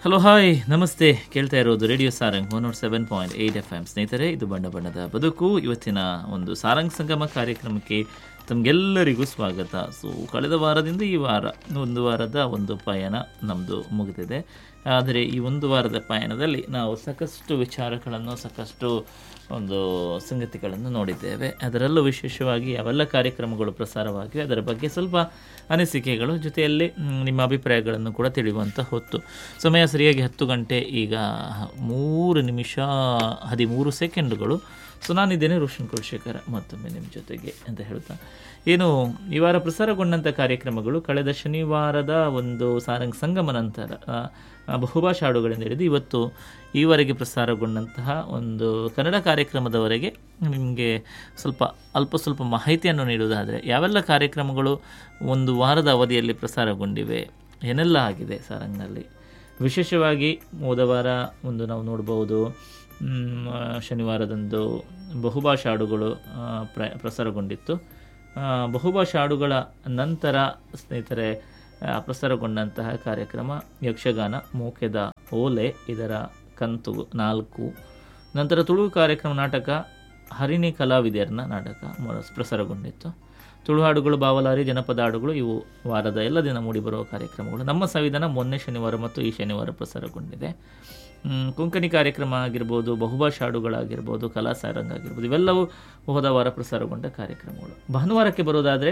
Hello hi ನಮಸ್ತೆ ಕೇಳ್ತಾ ಇರೋದು radio Sarang one nought seven point eight F M ಸ್ನೇಹಿತರೆ ಇದು ಬಣ್ಣ ಬಣ್ಣದ ಬದುಕು ಇವತ್ತಿನ ಒಂದು ಸಾರಂಗ್ ಸಂಗಮ ಕಾರ್ಯಕ್ರಮಕ್ಕೆ ತಮಗೆಲ್ಲರಿಗೂ ಸ್ವಾಗತ ಸೊ ಕಳೆದ ವಾರದಿಂದ ಈ ವಾರ ಒಂದು ವಾರದ ಒಂದು ಪಯಣ ನಮ್ಮದು ಮುಗಿದಿದೆ ಆದರೆ ಈ ಒಂದು ವಾರದ ಪಯಣದಲ್ಲಿ ನಾವು ಸಾಕಷ್ಟು ವಿಚಾರಗಳನ್ನು ಸಾಕಷ್ಟು ಒಂದು ಸಂಗತಿಗಳನ್ನು ನೋಡಿದ್ದೇವೆ ಅದರಲ್ಲೂ ವಿಶೇಷವಾಗಿ ಯಾವೆಲ್ಲ ಕಾರ್ಯಕ್ರಮಗಳು ಪ್ರಸಾರವಾಗಿವೆ ಅದರ ಬಗ್ಗೆ ಸ್ವಲ್ಪ ಅನಿಸಿಕೆಗಳು ಜೊತೆಯಲ್ಲಿ ಮ್, ನಿಮ್ಮ ಅಭಿಪ್ರಾಯಗಳನ್ನು ಕೂಡ ತಿಳಿಯುವಂಥ ಹೊತ್ತು ಸಮಯ ಸರಿಯಾಗಿ ಹತ್ತು ಗಂಟೆ ಈಗ ಮೂರು ನಿಮಿಷ ಹದಿಮೂರು ಸೆಕೆಂಡುಗಳು ಸೊ ನಾನಿದ್ದೇನೆ ರೋಷನ್ ಕುಲಶೇಖರ ಮತ್ತೊಮ್ಮೆ ನಿಮ್ಮ ಜೊತೆಗೆ ಅಂತ ಹೇಳ್ತಾ ಏನು ಈ ವಾರ ಪ್ರಸಾರಗೊಂಡಂಥ ಕಾರ್ಯಕ್ರಮಗಳು ಕಳೆದ ಶನಿವಾರದ ಒಂದು ಸಾರಂಗ್ ಸಂಗಮ ನಂತರ ಆ, ಆ, ಬಹುಭಾಷಾ ಹಾಡುಗಳಿಂದ ಹಿಡಿದು ಇವತ್ತು ಈವರೆಗೆ ಪ್ರಸಾರಗೊಂಡಂತಹ ಒಂದು ಕನ್ನಡ ಕಾರ್ಯಕ್ರಮದವರೆಗೆ ನಿಮಗೆ ಸ್ವಲ್ಪ ಅಲ್ಪ ಸ್ವಲ್ಪ ಮಾಹಿತಿಯನ್ನು ನೀಡುವುದಾದರೆ ಯಾವೆಲ್ಲ ಕಾರ್ಯಕ್ರಮಗಳು ಒಂದು ವಾರದ ಅವಧಿಯಲ್ಲಿ ಪ್ರಸಾರಗೊಂಡಿವೆ ಏನೆಲ್ಲ ಆಗಿದೆ ಸಾರಂಗ್ನಲ್ಲಿ ವಿಶೇಷವಾಗಿ ಹೋದ ವಾರ ಒಂದು ನಾವು ನೋಡ್ಬೋದು ಮ್, ಶನಿವಾರದಂದು ಬಹುಭಾಷಾ ಹಾಡುಗಳು ಆ, ಪ್ರ ಪ್ರಸಾರಗೊಂಡಿತ್ತು ಆ, ಬಹುಭಾಷಾ ಹಾಡುಗಳ ನಂತರ ಸ್ನೇಹಿತರೆ ಆ, ಪ್ರಸಾರಗೊಂಡಂತಹ ಕಾರ್ಯಕ್ರಮ ಯಕ್ಷಗಾನ ಮೂಕೆದ ಓಲೆ ಇದರ ಕಂತು ನಾಲ್ಕು ನಂತರ ತುಳು ಕಾರ್ಯಕ್ರಮ ನಾಟಕ ಹರಿಣಿ ಕಲಾವಿದರ್ನ ನಾಟಕ ಮೊರ- ಪ್ರಸಾರಗೊಂಡಿತ್ತು ತುಳು ಹಾಡುಗಳು ಬಾವಲಾರಿ ಜನಪದ ಹಾಡುಗಳು ಇವು ವಾರದ ಎಲ್ಲ ದಿನ ಮೂಡಿಬರುವ ಕಾರ್ಯಕ್ರಮಗಳು ನಮ್ಮ ಸಂವಿಧಾನ ಮೊನ್ನೆ ಶನಿವಾರ ಮತ್ತು ಈ ಶನಿವಾರ ಪ್ರಸಾರಗೊಂಡಿದೆ ಮ್, ಕೊಂಕಣಿ ಕಾರ್ಯಕ್ರಮ ಆಗಿರ್ಬೋದು ಬಹುಭಾಷಾ ಹಾಡುಗಳಾಗಿರ್ಬೋದು ಕಲಾ ಸಾರಂಗ್ ಆಗಿರ್ಬೋದು ಇವೆಲ್ಲವೂ ಹೋದ ವಾರ ಪ್ರಸಾರಗೊಂಡ ಕಾರ್ಯಕ್ರಮಗಳು ಭಾನುವಾರಕ್ಕೆ ಬರೋದಾದರೆ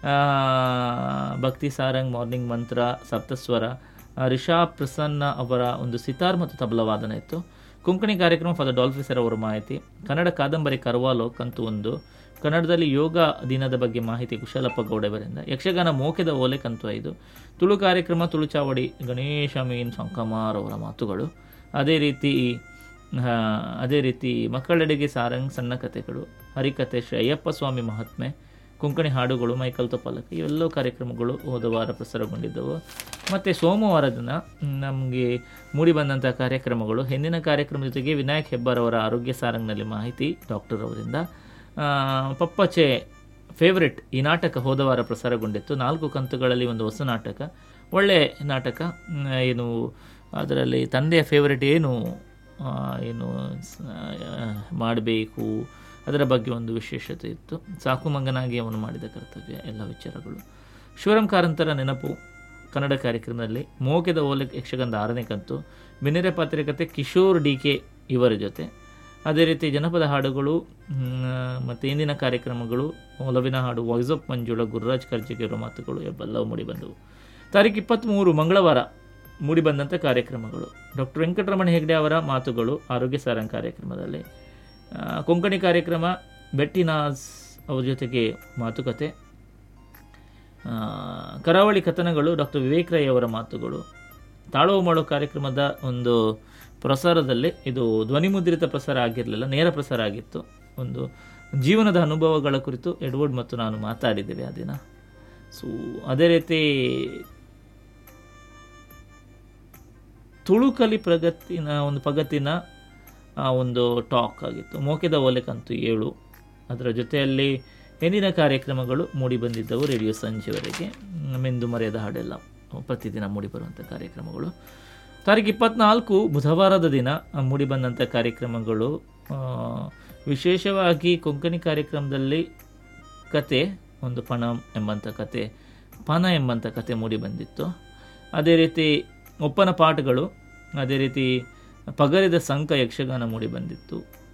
ಭಕ್ತಿ ಸಾರಂಗ್ ಮಾರ್ನಿಂಗ್ ಮಂತ್ರ ಸಪ್ತಸ್ವರ ಆ, ರಿಷಾಬ್ ಪ್ರಸನ್ನ ಅವರ ಒಂದು ಸಿತಾರ್ ಮತ್ತು ತಬಲ ವಾದನ ಇತ್ತು ಕೊಂಕಣಿ ಕಾರ್ಯಕ್ರಮ ಫಾದರ್ ಡಾಲ್ಫಿ ಸರ್ ಅವರ ಮಾಹಿತಿ ಕನ್ನಡ ಕಾದಂಬರಿ ಕರ್ವಾಲೋ ಕಂತು ಒಂದು ಕನ್ನಡದಲ್ಲಿ ಯೋಗ ದಿನದ ಬಗ್ಗೆ ಮಾಹಿತಿ ಕುಶಲಪ್ಪ ಗೌಡವರಿಂದ ಯಕ್ಷಗಾನ ಮೋಕೆದ ಓಲೆ ಕಂತು ಐದು ತುಳು ಕಾರ್ಯಕ್ರಮ ತುಳು ಚಾವಡಿ ಗಣೇಶ ಮೀನ್ ಸಂಕಮಾರ್ ಅವರ ಮಾತುಗಳು ಅದೇ ರೀತಿ ಆ, ಅದೇ ರೀತಿ ಮಕ್ಕಳೆಡೆಗೆ ಸಾರಂಗ್ ಸಣ್ಣ ಕಥೆಗಳು ಹರಿಕಥೆ ಶ್ರೀ ಅಯ್ಯಪ್ಪ ಸ್ವಾಮಿ ಮಹಾತ್ಮೆ ಕೊಂಕಣಿ ಹಾಡುಗಳು ಮೈಕಲ್ ತೊಪಲಕ ಇವೆಲ್ಲವೂ ಕಾರ್ಯಕ್ರಮಗಳು ಹೋದ ವಾರ ಪ್ರಸಾರಗೊಂಡಿದ್ದವು ಮತ್ತು ಸೋಮವಾರ ದಿನ ನಮಗೆ ಮೂಡಿಬಂದಂಥ ಕಾರ್ಯಕ್ರಮಗಳು ಹಿಂದಿನ ಕಾರ್ಯಕ್ರಮ ಜೊತೆಗೆ ವಿನಾಯಕ್ ಹೆಬ್ಬಾರ್ ಅವರ ಆರೋಗ್ಯ ಸಾರಂಗ್ನಲ್ಲಿ ಮಾಹಿತಿ ಡಾಕ್ಟರ್ ಅವರಿಂದ ಆ, ಪಪ್ಪಚೆ ಫೇವ್ರೆಟ್ ಈ ನಾಟಕ ಹೋದ ವಾರ ಪ್ರಸಾರಗೊಂಡಿತ್ತು ನಾಲ್ಕು ಕಂತುಗಳಲ್ಲಿ ಒಂದು ಹೊಸ ನಾಟಕ ಒಳ್ಳೆ ನಾಟಕ ಮ್, ಏನು ಅದರಲ್ಲಿ ತಂದೆಯ ಫೇವ್ರೆಟ್ ಏನು ಆ, ಏನು ಮಾಡಬೇಕು ಅದರ ಬಗ್ಗೆ ಒಂದು ವಿಶೇಷತೆ ಇತ್ತು ಸಾಕು ಮಗನಾಗಿ ಅವನು ಮಾಡಿದ ಕರ್ತವ್ಯ ಎಲ್ಲ ವಿಚಾರಗಳು ಶಿವರಾಮ್ ಕಾರಂತರ ನೆನಪು ಕನ್ನಡ ಕಾರ್ಯಕ್ರಮದಲ್ಲಿ ಮೋಕೆದ ಓಲೆ ಯಕ್ಷಗಂಧ ಆರನೇ ಕಂತು ಬಿನೆರೆ ಪತ್ರಿಕತೆ ಕಿಶೋರ್ ಡಿ ಕೆ ಇವರ ಜೊತೆ ಅದೇ ರೀತಿ ಜನಪದ ಹಾಡುಗಳು ಮತ್ತು ಇಂದಿನ ಕಾರ್ಯಕ್ರಮಗಳು ಒಲವಿನ ಹಾಡು ವಾಯ್ಸ್ ಆಫ್ ಮಂಜುಳ ಗುರುರಾಜ್ ಕರ್ಜಿಗೆ ಇರೋ ಮಾತುಗಳು ಇವೆಲ್ಲವೂ ಮೂಡಿಬಂದವು ತಾರೀಕು ಇಪ್ಪತ್ತ್ಮೂರು ಮಂಗಳವಾರ ಮೂಡಿಬಂದಂಥ ಕಾರ್ಯಕ್ರಮಗಳು ಡಾಕ್ಟರ್ ವೆಂಕಟರಮಣ ಹೆಗ್ಡೆ ಅವರ ಮಾತುಗಳು ಆರೋಗ್ಯ ಸಾರಂಗ್ ಕಾರ್ಯಕ್ರಮದಲ್ಲಿ ಆ, ಕೊಂಕಣಿ ಕಾರ್ಯಕ್ರಮ ಬೆಟ್ಟಿನಾಸ್ ಅವ್ರ ಜೊತೆಗೆ ಮಾತುಕತೆ ಆ, ಕರಾವಳಿ ಕಥನಗಳು ಡಾಕ್ಟರ್ ವಿವೇಕ್ ರೈ ಅವರ ಮಾತುಗಳು ತಾಳೋ ಮಾಡೋ ಕಾರ್ಯಕ್ರಮದ ಒಂದು ಪ್ರಸಾರದಲ್ಲಿ ಇದು ಧ್ವನಿಮುದ್ರಿತ ಪ್ರಸಾರ ಆಗಿರಲಿಲ್ಲ ನೇರ ಪ್ರಸಾರ ಆಗಿತ್ತು ಒಂದು ಜೀವನದ ಅನುಭವಗಳ ಕುರಿತು ಎಡ್ವರ್ಡ್ ಮತ್ತು ನಾನು ಮಾತಾಡಿದ್ದೇವೆ ಆ ದಿನ ಸೊ ಅದೇ ರೀತಿ ತುಳುಕಲಿ ಪ್ರಗತಿನ ಒಂದು ಪ್ರಗತಿನ ಆ, ಒಂದು ಟಾಕ್ ಆಗಿತ್ತು ಮೋಕೆದ ಓಲೆಕಂತು ಏಳು ಅದರ ಜೊತೆಯಲ್ಲಿ ಎಂದಿನ ಕಾರ್ಯಕ್ರಮಗಳು ಮೂಡಿ ಬಂದಿದ್ದವು ರೇಡಿಯೋ ಸಂಜೆವರೆಗೆ ಮ್, ಮೆಂದು ಮರೆಯದ ಹಾಡೆಲ್ಲ ಪ್ರತಿದಿನ ಮೂಡಿಬರುವಂಥ ಕಾರ್ಯಕ್ರಮಗಳು ತಾರೀಕು ಇಪ್ಪತ್ನಾಲ್ಕು ಬುಧವಾರದ ದಿನ ಆ, ಮೂಡಿಬಂದಂಥ ಕಾರ್ಯಕ್ರಮಗಳು ಆ, ವಿಶೇಷವಾಗಿ ಕೊಂಕಣಿ ಕಾರ್ಯಕ್ರಮದಲ್ಲಿ ಕತೆ ಒಂದು ಪಣ ಎಂಬಂಥ ಕತೆ ಪನ ಎಂಬಂಥ ಕತೆ ಮೂಡಿ ಬಂದಿತ್ತು ಅದೇ ರೀತಿ ಒಪ್ಪನ ಪಾಠಗಳು ಅದೇ ರೀತಿ ಪಗರಿದ ಸಂಕ ಯಕ್ಷಗಾನ ಮೂಡಿ ಬಂದಿತ್ತು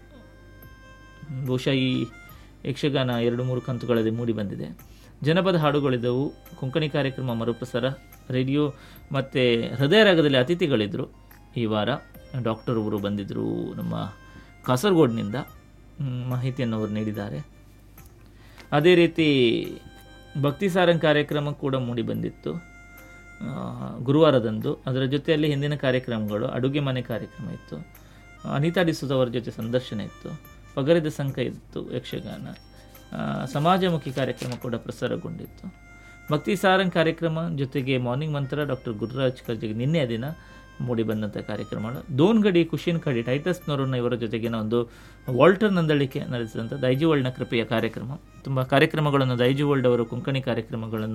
ಬಹುಶಃ ಈ ಯಕ್ಷಗಾನ ಎರಡು ಮೂರು ಕಂತುಗಳಲ್ಲಿ ಮೂಡಿ ಬಂದಿದೆ ಜನಪದ ಹಾಡುಗಳಿದ್ದವು ಕೊಂಕಣಿ ಕಾರ್ಯಕ್ರಮ ಮರುಪ್ರಸಾರ ರೇಡಿಯೋ ಮತ್ತು ಹೃದಯ ರಾಗದಲ್ಲಿ ಅತಿಥಿಗಳಿದ್ದರು ಈ ವಾರ ಡಾಕ್ಟರ್ ಅವರು ಬಂದಿದ್ದರು ನಮ್ಮ ಕಾಸರಗೋಡಿನಿಂದ ಮ್, ಮಾಹಿತಿಯನ್ನು ಅವರು ನೀಡಿದ್ದಾರೆ ಅದೇ ರೀತಿ ಭಕ್ತಿ ಸಾರಂಗ್ ಕಾರ್ಯಕ್ರಮ ಕೂಡ ಮೂಡಿ ಬಂದಿತ್ತು ಆ, ಗುರುವಾರದಂದು ಅದರ ಜೊತೆಯಲ್ಲಿ ಹಿಂದಿನ ಕಾರ್ಯಕ್ರಮಗಳು ಅಡುಗೆ ಮನೆ ಕಾರ್ಯಕ್ರಮ ಇತ್ತು ಅನಿತಾ ಡಿಸೂಜ್ ಅವರ ಜೊತೆ ಸಂದರ್ಶನ ಇತ್ತು ಪಗರಿದ ಸಂಕ ಇತ್ತು ಯಕ್ಷಗಾನ ಆ, ಸಮಾಜಮುಖಿ ಕಾರ್ಯಕ್ರಮ ಕೂಡ ಪ್ರಸಾರಗೊಂಡಿತ್ತು ಭಕ್ತಿ ಸಾರಂಗ್ ಕಾರ್ಯಕ್ರಮ ಜೊತೆಗೆ ಮಾರ್ನಿಂಗ್ ಮಂತ್ರ ಡಾಕ್ಟರ್ ಗುರುರಾಜ್ ಕರ್ಜಿಗೆ ನಿನ್ನೆ ದಿನ ಮೂಡಿ ಬಂದಂಥ ಕಾರ್ಯಕ್ರಮಗಳು ದೋನ್ಗಡಿ ಕುಶಿನ್ ಕಡಿ ಟೈಟಸ್ನವರನ್ನ ಇವರ ಜೊತೆಗಿನ ಒಂದು ವಾಲ್ಟರ್ ನಂದಳಿಕೆ ನಡೆಸಿದಂಥ ದೈಜಿ ವರ್ಲ್ಡ್ನ ಕೃಪೆಯ ಕಾರ್ಯಕ್ರಮ ತುಂಬ ಕಾರ್ಯಕ್ರಮಗಳನ್ನು ದೈಜಿ ವರ್ಲ್ಡ್ ಅವರು ಕೊಂಕಣಿ ಕಾರ್ಯಕ್ರಮಗಳನ್ನು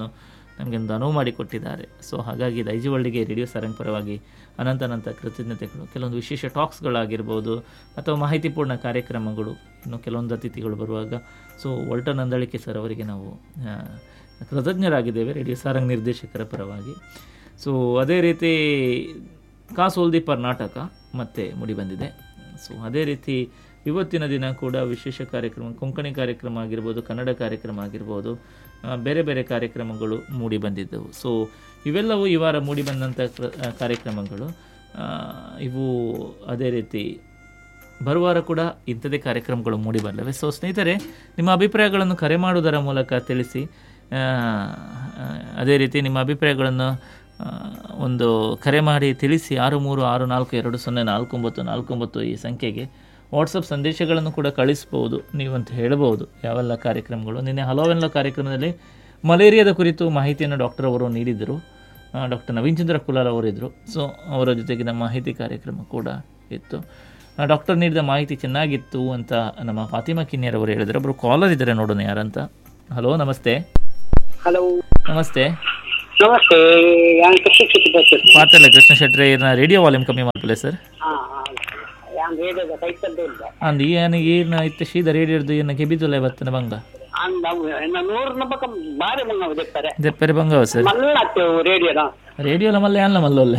ನಮಗೆ ಒಂದು ಅನುವು ಮಾಡಿಕೊಟ್ಟಿದ್ದಾರೆ ಸೊ ಹಾಗಾಗಿ ದೈಜಿ ವರ್ಲ್ಡ್ಗೆ ರೇಡಿಯೋ ಸಾರಂಗ್ ಪರವಾಗಿ ಅನಂತ ಅನಂತ ಕೃತಜ್ಞತೆಗಳು ಕೆಲವೊಂದು ವಿಶೇಷ ಟಾಕ್ಸ್ಗಳಾಗಿರ್ಬೋದು ಅಥವಾ ಮಾಹಿತಿಪೂರ್ಣ ಕಾರ್ಯಕ್ರಮಗಳು ಇನ್ನು ಕೆಲವೊಂದು ಅತಿಥಿಗಳು ಬರುವಾಗ ಸೊ ಒಲ್ಟನ್ ನಂದಳಿಕೆ ಸರ್ ಅವರಿಗೆ ನಾವು ಆ, ಕೃತಜ್ಞರಾಗಿದ್ದೇವೆ ರೇಡಿಯೋ ಸಾರಂಗ್ ನಿರ್ದೇಶಕರ ಪರವಾಗಿ ಸೊ ಅದೇ ರೀತಿ ಕಾಸೋಲ್ದಿ ನಾಟಕ ಮತ್ತೆ ಮೂಡಿಬಂದಿದೆ ಸೊ ಅದೇ ರೀತಿ ಇವತ್ತಿನ ದಿನ ಕೂಡ ವಿಶೇಷ ಕಾರ್ಯಕ್ರಮ ಕೊಂಕಣಿ ಕಾರ್ಯಕ್ರಮ ಆಗಿರ್ಬೋದು ಕನ್ನಡ ಕಾರ್ಯಕ್ರಮ ಆಗಿರ್ಬೋದು ಆ, ಬೇರೆ ಬೇರೆ ಕಾರ್ಯಕ್ರಮಗಳು ಮೂಡಿ ಬಂದಿದ್ದವು ಸೊ ಇವೆಲ್ಲವೂ ಈ ವಾರ ಮೂಡಿ ಬಂದಂಥ ಕ್ರ- ಆ, ಕಾರ್ಯಕ್ರಮಗಳು ಆ, ಇವು ಅದೇ ರೀತಿ ಬರುವಾರ ಕೂಡ ಇಂಥದೇ ಕಾರ್ಯಕ್ರಮಗಳು ಮೂಡಿ ಬರಲಿವೆ ಸೊ ಸ್ನೇಹಿತರೆ ನಿಮ್ಮ ಅಭಿಪ್ರಾಯಗಳನ್ನು ಕರೆ ಮಾಡುವುದರ ಮೂಲಕ ತಿಳಿಸಿ ಆ, ಆ, ಅದೇ ರೀತಿ ನಿಮ್ಮ ಅಭಿಪ್ರಾಯಗಳನ್ನು ಆ, ಒಂದು ಕರೆ ಮಾಡಿ ತಿಳಿಸಿ ಆರು ಮೂರು ಆರು ನಾಲ್ಕು ಎರಡು ಸೊನ್ನೆ ನಾಲ್ಕು ಒಂಬತ್ತು ನಾಲ್ಕು ಒಂಬತ್ತು ಈ ಸಂಖ್ಯೆಗೆ ವಾಟ್ಸಪ್ ಸಂದೇಶಗಳನ್ನು ಕೂಡ ಕಳಿಸ್ಬೋದು ನೀವಂತ ಹೇಳ್ಬೋದು ಯಾವೆಲ್ಲ ಕಾರ್ಯಕ್ರಮಗಳು ನಿನ್ನೆ ಹಲವೆಲ್ಲ ಕಾರ್ಯಕ್ರಮದಲ್ಲಿ ಮಲೇರಿಯಾದ ಕುರಿತು ಮಾಹಿತಿಯನ್ನು ಡಾಕ್ಟರ್ ಅವರು ನೀಡಿದರು ಡಾಕ್ಟರ್ ನವೀನ್ ಚಂದ್ರ ಕುಲಾಲ್ ಅವರಿದ್ದರು ಸೊ ಅವರ ಜೊತೆಗಿನ ಮಾಹಿತಿ ಕಾರ್ಯಕ್ರಮ ಕೂಡ ಇತ್ತು ಆ, ಡಾಕ್ಟರ್ ನೀಡಿದ ಮಾಹಿತಿ ಚೆನ್ನಾಗಿತ್ತು ಅಂತ ನಮ್ಮ ಫಾತಿಮಾ ಕಿನ್ಯರ್ ಅವರು ಹೇಳಿದರು ಒಬ್ಬರು ಕಾಲರ್ ಇದ್ದಾರೆ ನೋಡೋಣ ಯಾರಂತ ಹಲೋ ನಮಸ್ತೆ ಹಲೋ ನಮಸ್ತೆ ನಮಸ್ತೆ ಯಾನ್ ಕೃಷಿ ಚಿತ್ರಪತಿ ಮಾತಲ್ಲ ಕೃಷ್ಣ ಶೆಟ್ರೆ ಇದನ್ನ ರೇಡಿಯೋ ವಾಲ್ಯೂಮ್ ಕಮ್ಮಿ ಮಾಡ್ಕೊಳ್ಳಿ ಸರ್ ಹಾ ಯಾನ್ ರೇಡಿಯೋದ ಕೈತದ್ದೇ ಇಲ್ಲ ಅಂದ್ ಏನು ಏನು ಇತ್ತು ಶೀದ ರೇಡಿಯೋದು ಏನು ಕೆಬಿದುಲ್ಲ ಇವತ್ತಿನ ಬಂಗ ಅಂದ ಎನ್ನ ನೂರು ನಬಕ ಬಾರಿ ಬಂಗ ಉದಿರ್ತಾರೆ ದೆಪ್ಪರೆ ಬಂಗವ ಸರ್ ಮಲ್ಲತ್ತೇವು ರೇಡಿಯೋನ ರೇಡಿಯೋಲ ಮಲ್ಲ ಅಲ್ಲ ಮಲ್ಲೊಲ್ಲೆ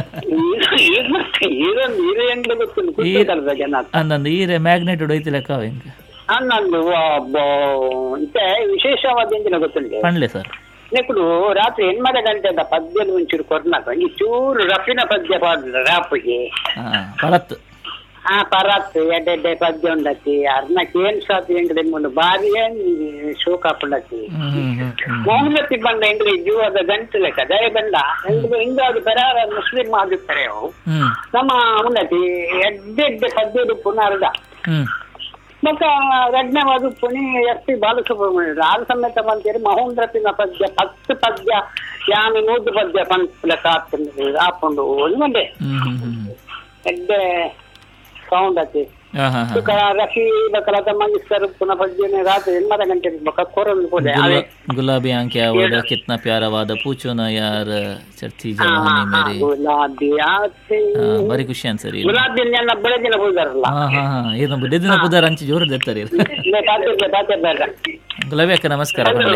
ಇದೊಂದು ಇದು ಎಂಗ್ಳು ಗೊತ್ತಿಲ್ಲ ಕುತ್ತದ ಜನ ಅಂದಂದು ಈರೆ ಮ್ಯಾಗ್ನೆಟ್ ಹೊಡೈತಿ ಲೆಕ್ಕ ಹೆಂಗೆ ಅನ್ನೊಂದು ಇತ್ತೆ ವಿಶೇಷವಾದ ಎಂಜಿನ ಗೊತ್ತಿಲ್ಲ ಪಣ್ಲೆ ಸರ್ ನೆಕ್ಕಡು ರಾತ್ರಿ ಎನ್ಮದ ಗಂಟೆದ ಪದ್ಯದ ಮುಂಚೂರು ಕೊರ್ನಾಕ ಈ ಚೂರು ರಫಿನ ಪದ್ಯ ಪಾಡಿದ ರಾಪಿಗೆ ಹಾಂ ಪರತ್ ಆ ಪರಾತ್ ಎಡ್ಡೆಡ್ಡೆ ಪದ್ಯ ಉಂಡತಿ ಅರ್ನಕ್ಕೆ ಏನ್ ಸಾತಿ ಎಂಗ್ಡೆ ಮುಂಡು ಬಾರಿ ಏನ್ ಶೋಕ ಪುಂಡತಿ ಹ್ಮ್ ಹ್ಮ್ ಹ್ಮ್ ಹ್ಮ್ ಮೌನತಿ ಬಂದ ಎಂಗ್ರೆ ಜೀವದ ಗಂಟು ಲೆಕ್ಕ ದಯ ಬಂದ ಎಂಗ್ರೆ ಹಿಂಗಾದು ಪರಾರ ಮುಸ್ಲಿಂ ಆಗಿರ್ತಾರೆ ಅವು ಹ್ಮ್ ನಮ್ಮ ಉನ್ನತಿ ಎಡ್ಡೆಡ್ಡೆ ಪದ್ಯದು ಪುನರ್ದ ಹ್ಮ್ ಮತ್ತ ರಜ್ಞವಾದ ಪುನಿ ಎಸ್ ಪಿ ಬಾಲಸುಬ್ರಹ್ಮಣ್ಯ ಆಲ್ ಸಮೇತ ಬಂತೀರಿ ಮಹೋಂದ್ರತಿನ ಪದ್ಯ ಹತ್ತು ಪದ್ಯ ಯಾನು ನೂದು ಪದ್ಯ ಪಂಚ ಲೆಕ್ಕ ಹಾಕ್ತೀನಿ ಹಾಕೊಂಡು ಒಂದೇ ಹ್ಮ್ ಹ್ಮ್ ಹ್ಮ್ ಎಡ್ಡೆ ಸೌಂಡ್ ಅತಿ ಹಾಂ ಹಾಂ ಹಾಂ ರಫಿ ಬಕಲದ ಮಂಗಿಸ್ತಾರೆ ಪುನಃ ಪದ್ಯನೆ ರಾತ್ರಿ ಎನ್ಮದ ಗಂಟೆ ಬಕ ಕೊರಲು ಹೋದೆ ಅದೇ ಗುಲಾಬಿ ಆಂಕೆ ಆವಡ ಕಿತ್ನ ಪ್ಯಾರವಾದ ಪೂಚೋನ ಯಾರ ಚರ್ಚಿ ಜವಾನಿ ಮೇರಿ ಗುಲಾಬಿ ಆಸೆ ಹಾ, ಬಾರಿ ಖುಷಿ ಅನ್ಸರಿ ಗುಲಾಬಿ ನನ್ನ ಬೆಳಗಿನ ಹೋದಾರಲ್ಲ ಹಾ ಹಾ ಹಾ ಏನು ಬಡ್ಡಿ ದಿನ ಪುದಾರ ಹಂಚಿ ಜೋರು ದೆತ್ತಾರೆ ಕಾತಿರ್ಲೆ ಕಾತಿರ್ಬೇಡ ಗುಲಾಬಿ ಅಕ್ಕ ನಮಸ್ಕಾರ ಪಂಡ್ಲೆ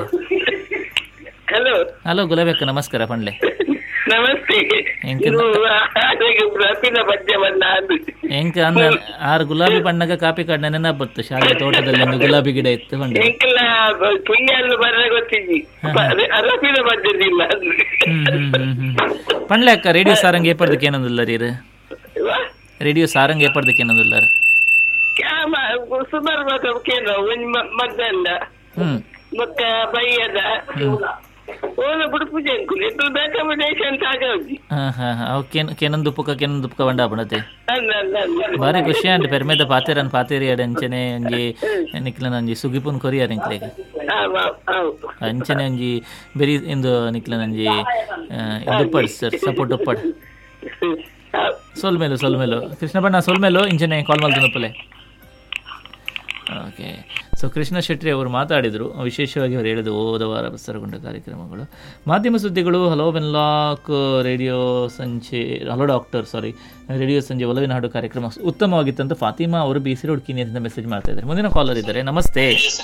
ಹಲೋ ಹಲೋ ಗುಲಾಬಿ ಅಕ್ಕ ನಮಸ್ಕಾರ ಪಂಡ್ಲೆ ನಮಸ್ತೆ ಎಂಕೆ ಇದು ಹಾಗೆ ರಫಿನ ಪದ್ಯ ಬಂದ ಅದು ಎಂಕ ಅಂದ ಆರು ಗುಲಾಬಿ ಬಣ್ಣಗ ಕಾಪಿ ಕಾಡ್ನ ನೆನಪತ್ತು ಶಾಲೆ ತೋಟದಲ್ಲಿ ಒಂದು ಗುಲಾಬಿ ಗಿಡ ಇತ್ತು ಪಂಡ್ಲೆ ಎಂಕಲ್ಲ ಪುಣ್ಯಲ್ಲ ಬರ ಗೊತ್ತಿದ್ದಿ ರಫಿನ ಪದ್ಯದಿಲ್ಲ ಅದು ಹ್ಮ್ ಹ್ಮ್ ಹ್ಮ್ ಹ್ಮ್ ಪಂಡ್ಲೆ ಅಕ್ಕ ರೇಡಿಯೋ ಸಾರಂಗ್ ಏಪರ್ದಕ್ಕೆ ಏನಂದಿಲ್ಲ ರೀ ರೇಡಿಯೋ ಸಾರಂಗ್ ಏಪರ್ದಕ್ಕೆ ಏನಂದಿಲ್ಲ ಕ್ಯಾಮ ಸುಮಾರು ಮಾತಾಡ್ಕೇನು ಒಂದು ಮದ್ದಲ್ಲ ಹ್ಮ್ ಮಕ್ಕ ಬೈಯದ ಓನ ಬುಡುಪುಜೆ ಅಂಕುಲ್ ಇದು ಬೇಕಾಮಿನೇಷನ್ ಸಾಗೌಜಿ ಹಾ ಹಾ ಹಾ ಅವು ಕೇನ್ ಕೆನೊಂದು ಉಪ್ಪುಕ ಕೆನೊಂದು ಉಪ್ಪುಕ ಬಂಡ ಬಣತೆ ಅಲ್ಲ ಅಲ್ಲ ಅಲ್ಲ ಬಾರಿ ಖುಷಿ ಅಂಡ್ ಪೆರ್ಮೇದ ಪಾತೆರನ್ ಪಾತೇರಿ ಅಡ ಅಂಚನೆ ಒಂಜಿ ನಿಕ್ಲನ ಒಂಜಿ ಸುಗಿಪುನ್ ಕೊರಿಯರ್ ಇಂಕ್ಲೆಗ್ ಹೌದು ಹೌದು ಅಂಚನೆ ಒಂಜಿ ಬೆರಿ ಇಂದು ನಿಕ್ಲನ ಒಂಜಿ ಇಂದು ಉಪ್ಪಡ್ ಸರ್ ಸಪೋರ್ಟ್ ಉಪ್ಪಡ್ ಸೋಲ್ಮೇಲು ಸೋಲ್ಮೇಲು ಕೃಷ್ಣ ಬಣ್ಣ ಸೋಲ್ಮೇಲು ಇಂಚನೆ ಕಾಲ್ ಮಾಡ್ತೀನಿ ಉಪ್ಪಲೆ ಓಕೆ ಸೊ ಕೃಷ್ಣ ಶೆಟ್ಟಿ ಅವರು ಮಾತಾಡಿದರು ವಿಶೇಷವಾಗಿ ಅವರು ಹೇಳಿದ ಹೋದ ವಾರ ಪ್ರಸಾರಗೊಂಡ ಕಾರ್ಯಕ್ರಮಗಳು ಮಾಧ್ಯಮ ಸುದ್ದಿಗಳು ಹಲೋ ವೆನ್ಲಾಕ್ ರೇಡಿಯೋ ಸಂಜೆ ಹಲೋ ಡಾಕ್ಟರ್ ಸಾರಿ ರೇಡಿಯೋ ಸಂಜೆ ಒಲವಿನ ಹಾಡು ಕಾರ್ಯಕ್ರಮ ಉತ್ತಮವಾಗಿತ್ತಂತ ಫಾತಿಮಾ ಅವರು ಬಿ ಸಿ ರೋಡ್ ಕಿನಿಯಿಂದ ಮೆಸೇಜ್ ಮಾಡ್ತಾ ಇದ್ದಾರೆ ಮುಂದಿನ ಕಾಲರ್ ಇದ್ದಾರೆ ನಮಸ್ತೆ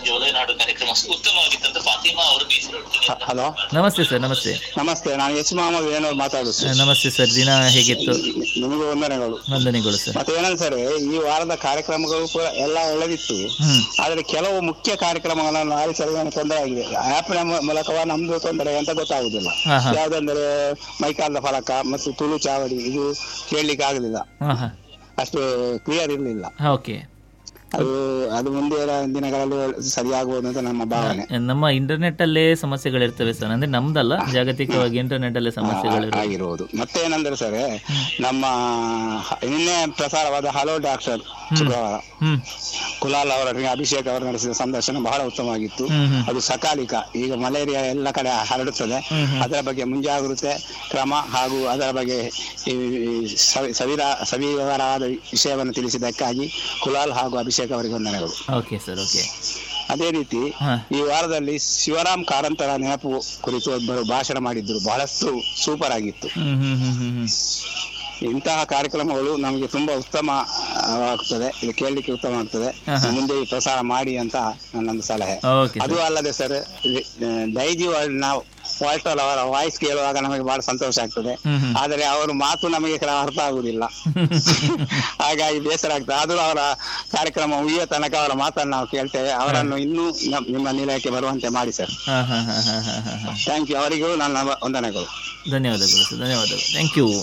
ಹಲೋ ನಮಸ್ತೆ ಸರ್ ನಮಸ್ತೆ ನಮಸ್ತೆ ನಾನು ಎಚ್ ಮೊಹಮ್ಮದ್ ಏನೋ ಮಾತಾಡುದು ನಮಸ್ತೆ ಸರ್ ದಿನ ಹೇಗಿತ್ತು ನಿಮಗೆ ವಂದನೆಗಳು ವಂದನೆಗಳು ಸರ್ ಮತ್ತೆ ಏನಂತ ಸರ್ ಈ ವಾರದ ಕಾರ್ಯಕ್ರಮಗಳು ಕೂಡ ಎಲ್ಲ ಒಳ್ಳೆದಿತ್ತು ಹ್ಮ್ ಆದ್ರೆ ಕೆಲವು ಮುಖ್ಯ ಕಾರ್ಯಕ್ರಮಗಳನ್ನು ಆಲಿಸಲು ನನಗೆ ತೊಂದರೆ ಆಗಿದೆ ಆ್ಯಪ್ನ ಮೂಲಕವ ನಮ್ದು ತೊಂದರೆ ಅಂತ ಗೊತ್ತಾಗುದಿಲ್ಲ ಹಾ ಹಾ ಯಾವ್ದಂದ್ರೆ ಮೈಕಾಲದ ಫಲಕ ಮತ್ತು ತುಳು ಚಾವಡಿ ಇದು ಕೇಳಲಿಕ್ಕೆ ಆಗಲಿಲ್ಲ ಹಾ ಹಾ ಅಷ್ಟು ಕ್ಲಿಯರ್ ಇರಲಿಲ್ಲ ಓಕೆ ಅದು ಅದು ಮುಂದೆ ದಿನಗಳಲ್ಲಿ ಸರಿಯಾಗುವುದು ಅಂತ ನಮ್ಮ ಭಾವನೆ ನಮ್ಮ ಇಂಟರ್ನೆಟ್ ಅಲ್ಲೇ ಸಮಸ್ಯೆಗಳಿರ್ತವೆ ಸರ್ ಅಂದ್ರೆ ನಮ್ದಲ್ಲ ಜಾಗತಿಕವಾಗಿ ಇಂಟರ್ನೆಟ್ ಅಲ್ಲೇ ಸಮಸ್ಯೆಗಳು ಆಗಿರುವುದು ಮತ್ತೆ ಏನಂದ್ರೆ ಸರ್ ನಮ್ಮ ಹ- ನಿನ್ನೆ ಪ್ರಸಾರವಾದ ಹಲೋ ಡಾಕ್ಟರ್ ಶುಕ್ರವಾರ ಹ್ಮ್ ಕುಲಾಲ್ ಅವರೊಟ್ಟಿಗೆ ಅಭಿಷೇಕ್ ಅವರು ನಡೆಸಿದ ಸಂದರ್ಶನ ಬಹಳ ಉತ್ತಮವಾಗಿತ್ತು ಹ್ಮ್ ಹ್ಮ್ ಅದು ಸಕಾಲಿಕ ಈಗ ಮಲೇರಿಯಾ ಎಲ್ಲ ಕಡೆ ಹರಡುತ್ತದೆ ಹ್ಮ್ ಹ್ಮ್. ಅದರ ಬಗ್ಗೆ ಮುಂಜಾಗ್ರತೆ ಕ್ರಮ ಹಾಗೂ ಅದರ ಬಗ್ಗೆ ಈ ಸವಿ- ಸವಿರ ಸವಿವರವಾದ ವಿಷಯವನ್ನು ತಿಳಿಸಿದ್ದಕ್ಕಾಗಿ ಕುಲಾಲ್ ಹಾಗೂ ಅಭಿಷೇಕ್ ಅವರಿಗೆ ವಂದನೆಗಳು ಓಕೆ ಸರ್ ಓಕೆ ಅದೇ ರೀತಿ ಹಾ. ಈ ವಾರದಲ್ಲಿ ಶಿವರಾಮ್ ಕಾರಂತರ ನೆನಪು ಕುರಿತು ಒಬ್ಬರು ಭಾಷಣ ಮಾಡಿದ್ರು ಬಹಳಷ್ಟು ಸೂಪರ್ ಆಗಿತ್ತು ಹ್ಮ್ ಹ್ಮ್ ಹ್ಮ್ ಹ್ಮ್ ಹ್ಮ್ ಇಂತಹ ಕಾರ್ಯಕ್ರಮಗಳು ನಮಗೆ ತುಂಬಾ ಉತ್ತಮ ಆ, ಆಗ್ತದೆ ಇದು ಕೇಳಲಿಕ್ಕೆ ಉತ್ತಮ ಆಗ್ತದೆ ಹಾ, ಹಾ. ಮುಂದೆ ಈ ಪ್ರಸಾರ ಮಾಡಿ ಅಂತ ನನ್ನೊಂದು ಸಲಹೆ ಓಕೆ ಅದು ಅಲ್ಲದೆ ಸರ್ ಡೈಜಿ ವರ್ಲ್ಡ್ ನಾವು ವಾಲ್ಟರ್ ಅವರ ವಾಯ್ಸ್ ಕೇಳುವಾಗ ನಮಗೆ ಬಹಳ ಸಂತೋಷ ಆಗ್ತದೆ ಹ್ಮ್ ಹ್ಮ್ ಆದರೆ ಅವರು ಮಾತು ನಮಗೆ ಕೆಲವು ಅರ್ಥ ಆಗುದಿಲ್ಲ ಹಾಗಾಗಿ ಬೇಸರ ಆಗ್ತದೆ ಆದ್ರೂ ಅವರ ಕಾರ್ಯಕ್ರಮ ಮುಗಿಯೋ ತನಕ ಅವರ ಮಾತನ್ನು ನಾವು ಕೇಳ್ತೇವೆ ಅವರನ್ನು ಇನ್ನೂ ನಮ್- ನಿಮ್ಮ ನಿಲಯಕ್ಕೆ ಬರುವಂತೆ ಮಾಡಿ ಸರ್ ಹಾ ಹಾ ಹಾ ಹಾ ಹಾ ಹಾ ಹಾ ಥ್ಯಾಂಕ್ ಯು ಅವರಿಗೂ ನನ್ನ ವಂದನೆಗಳು ಧನ್ಯವಾದಗಳು ಸರ್ ಧನ್ಯವಾದಗಳು thank you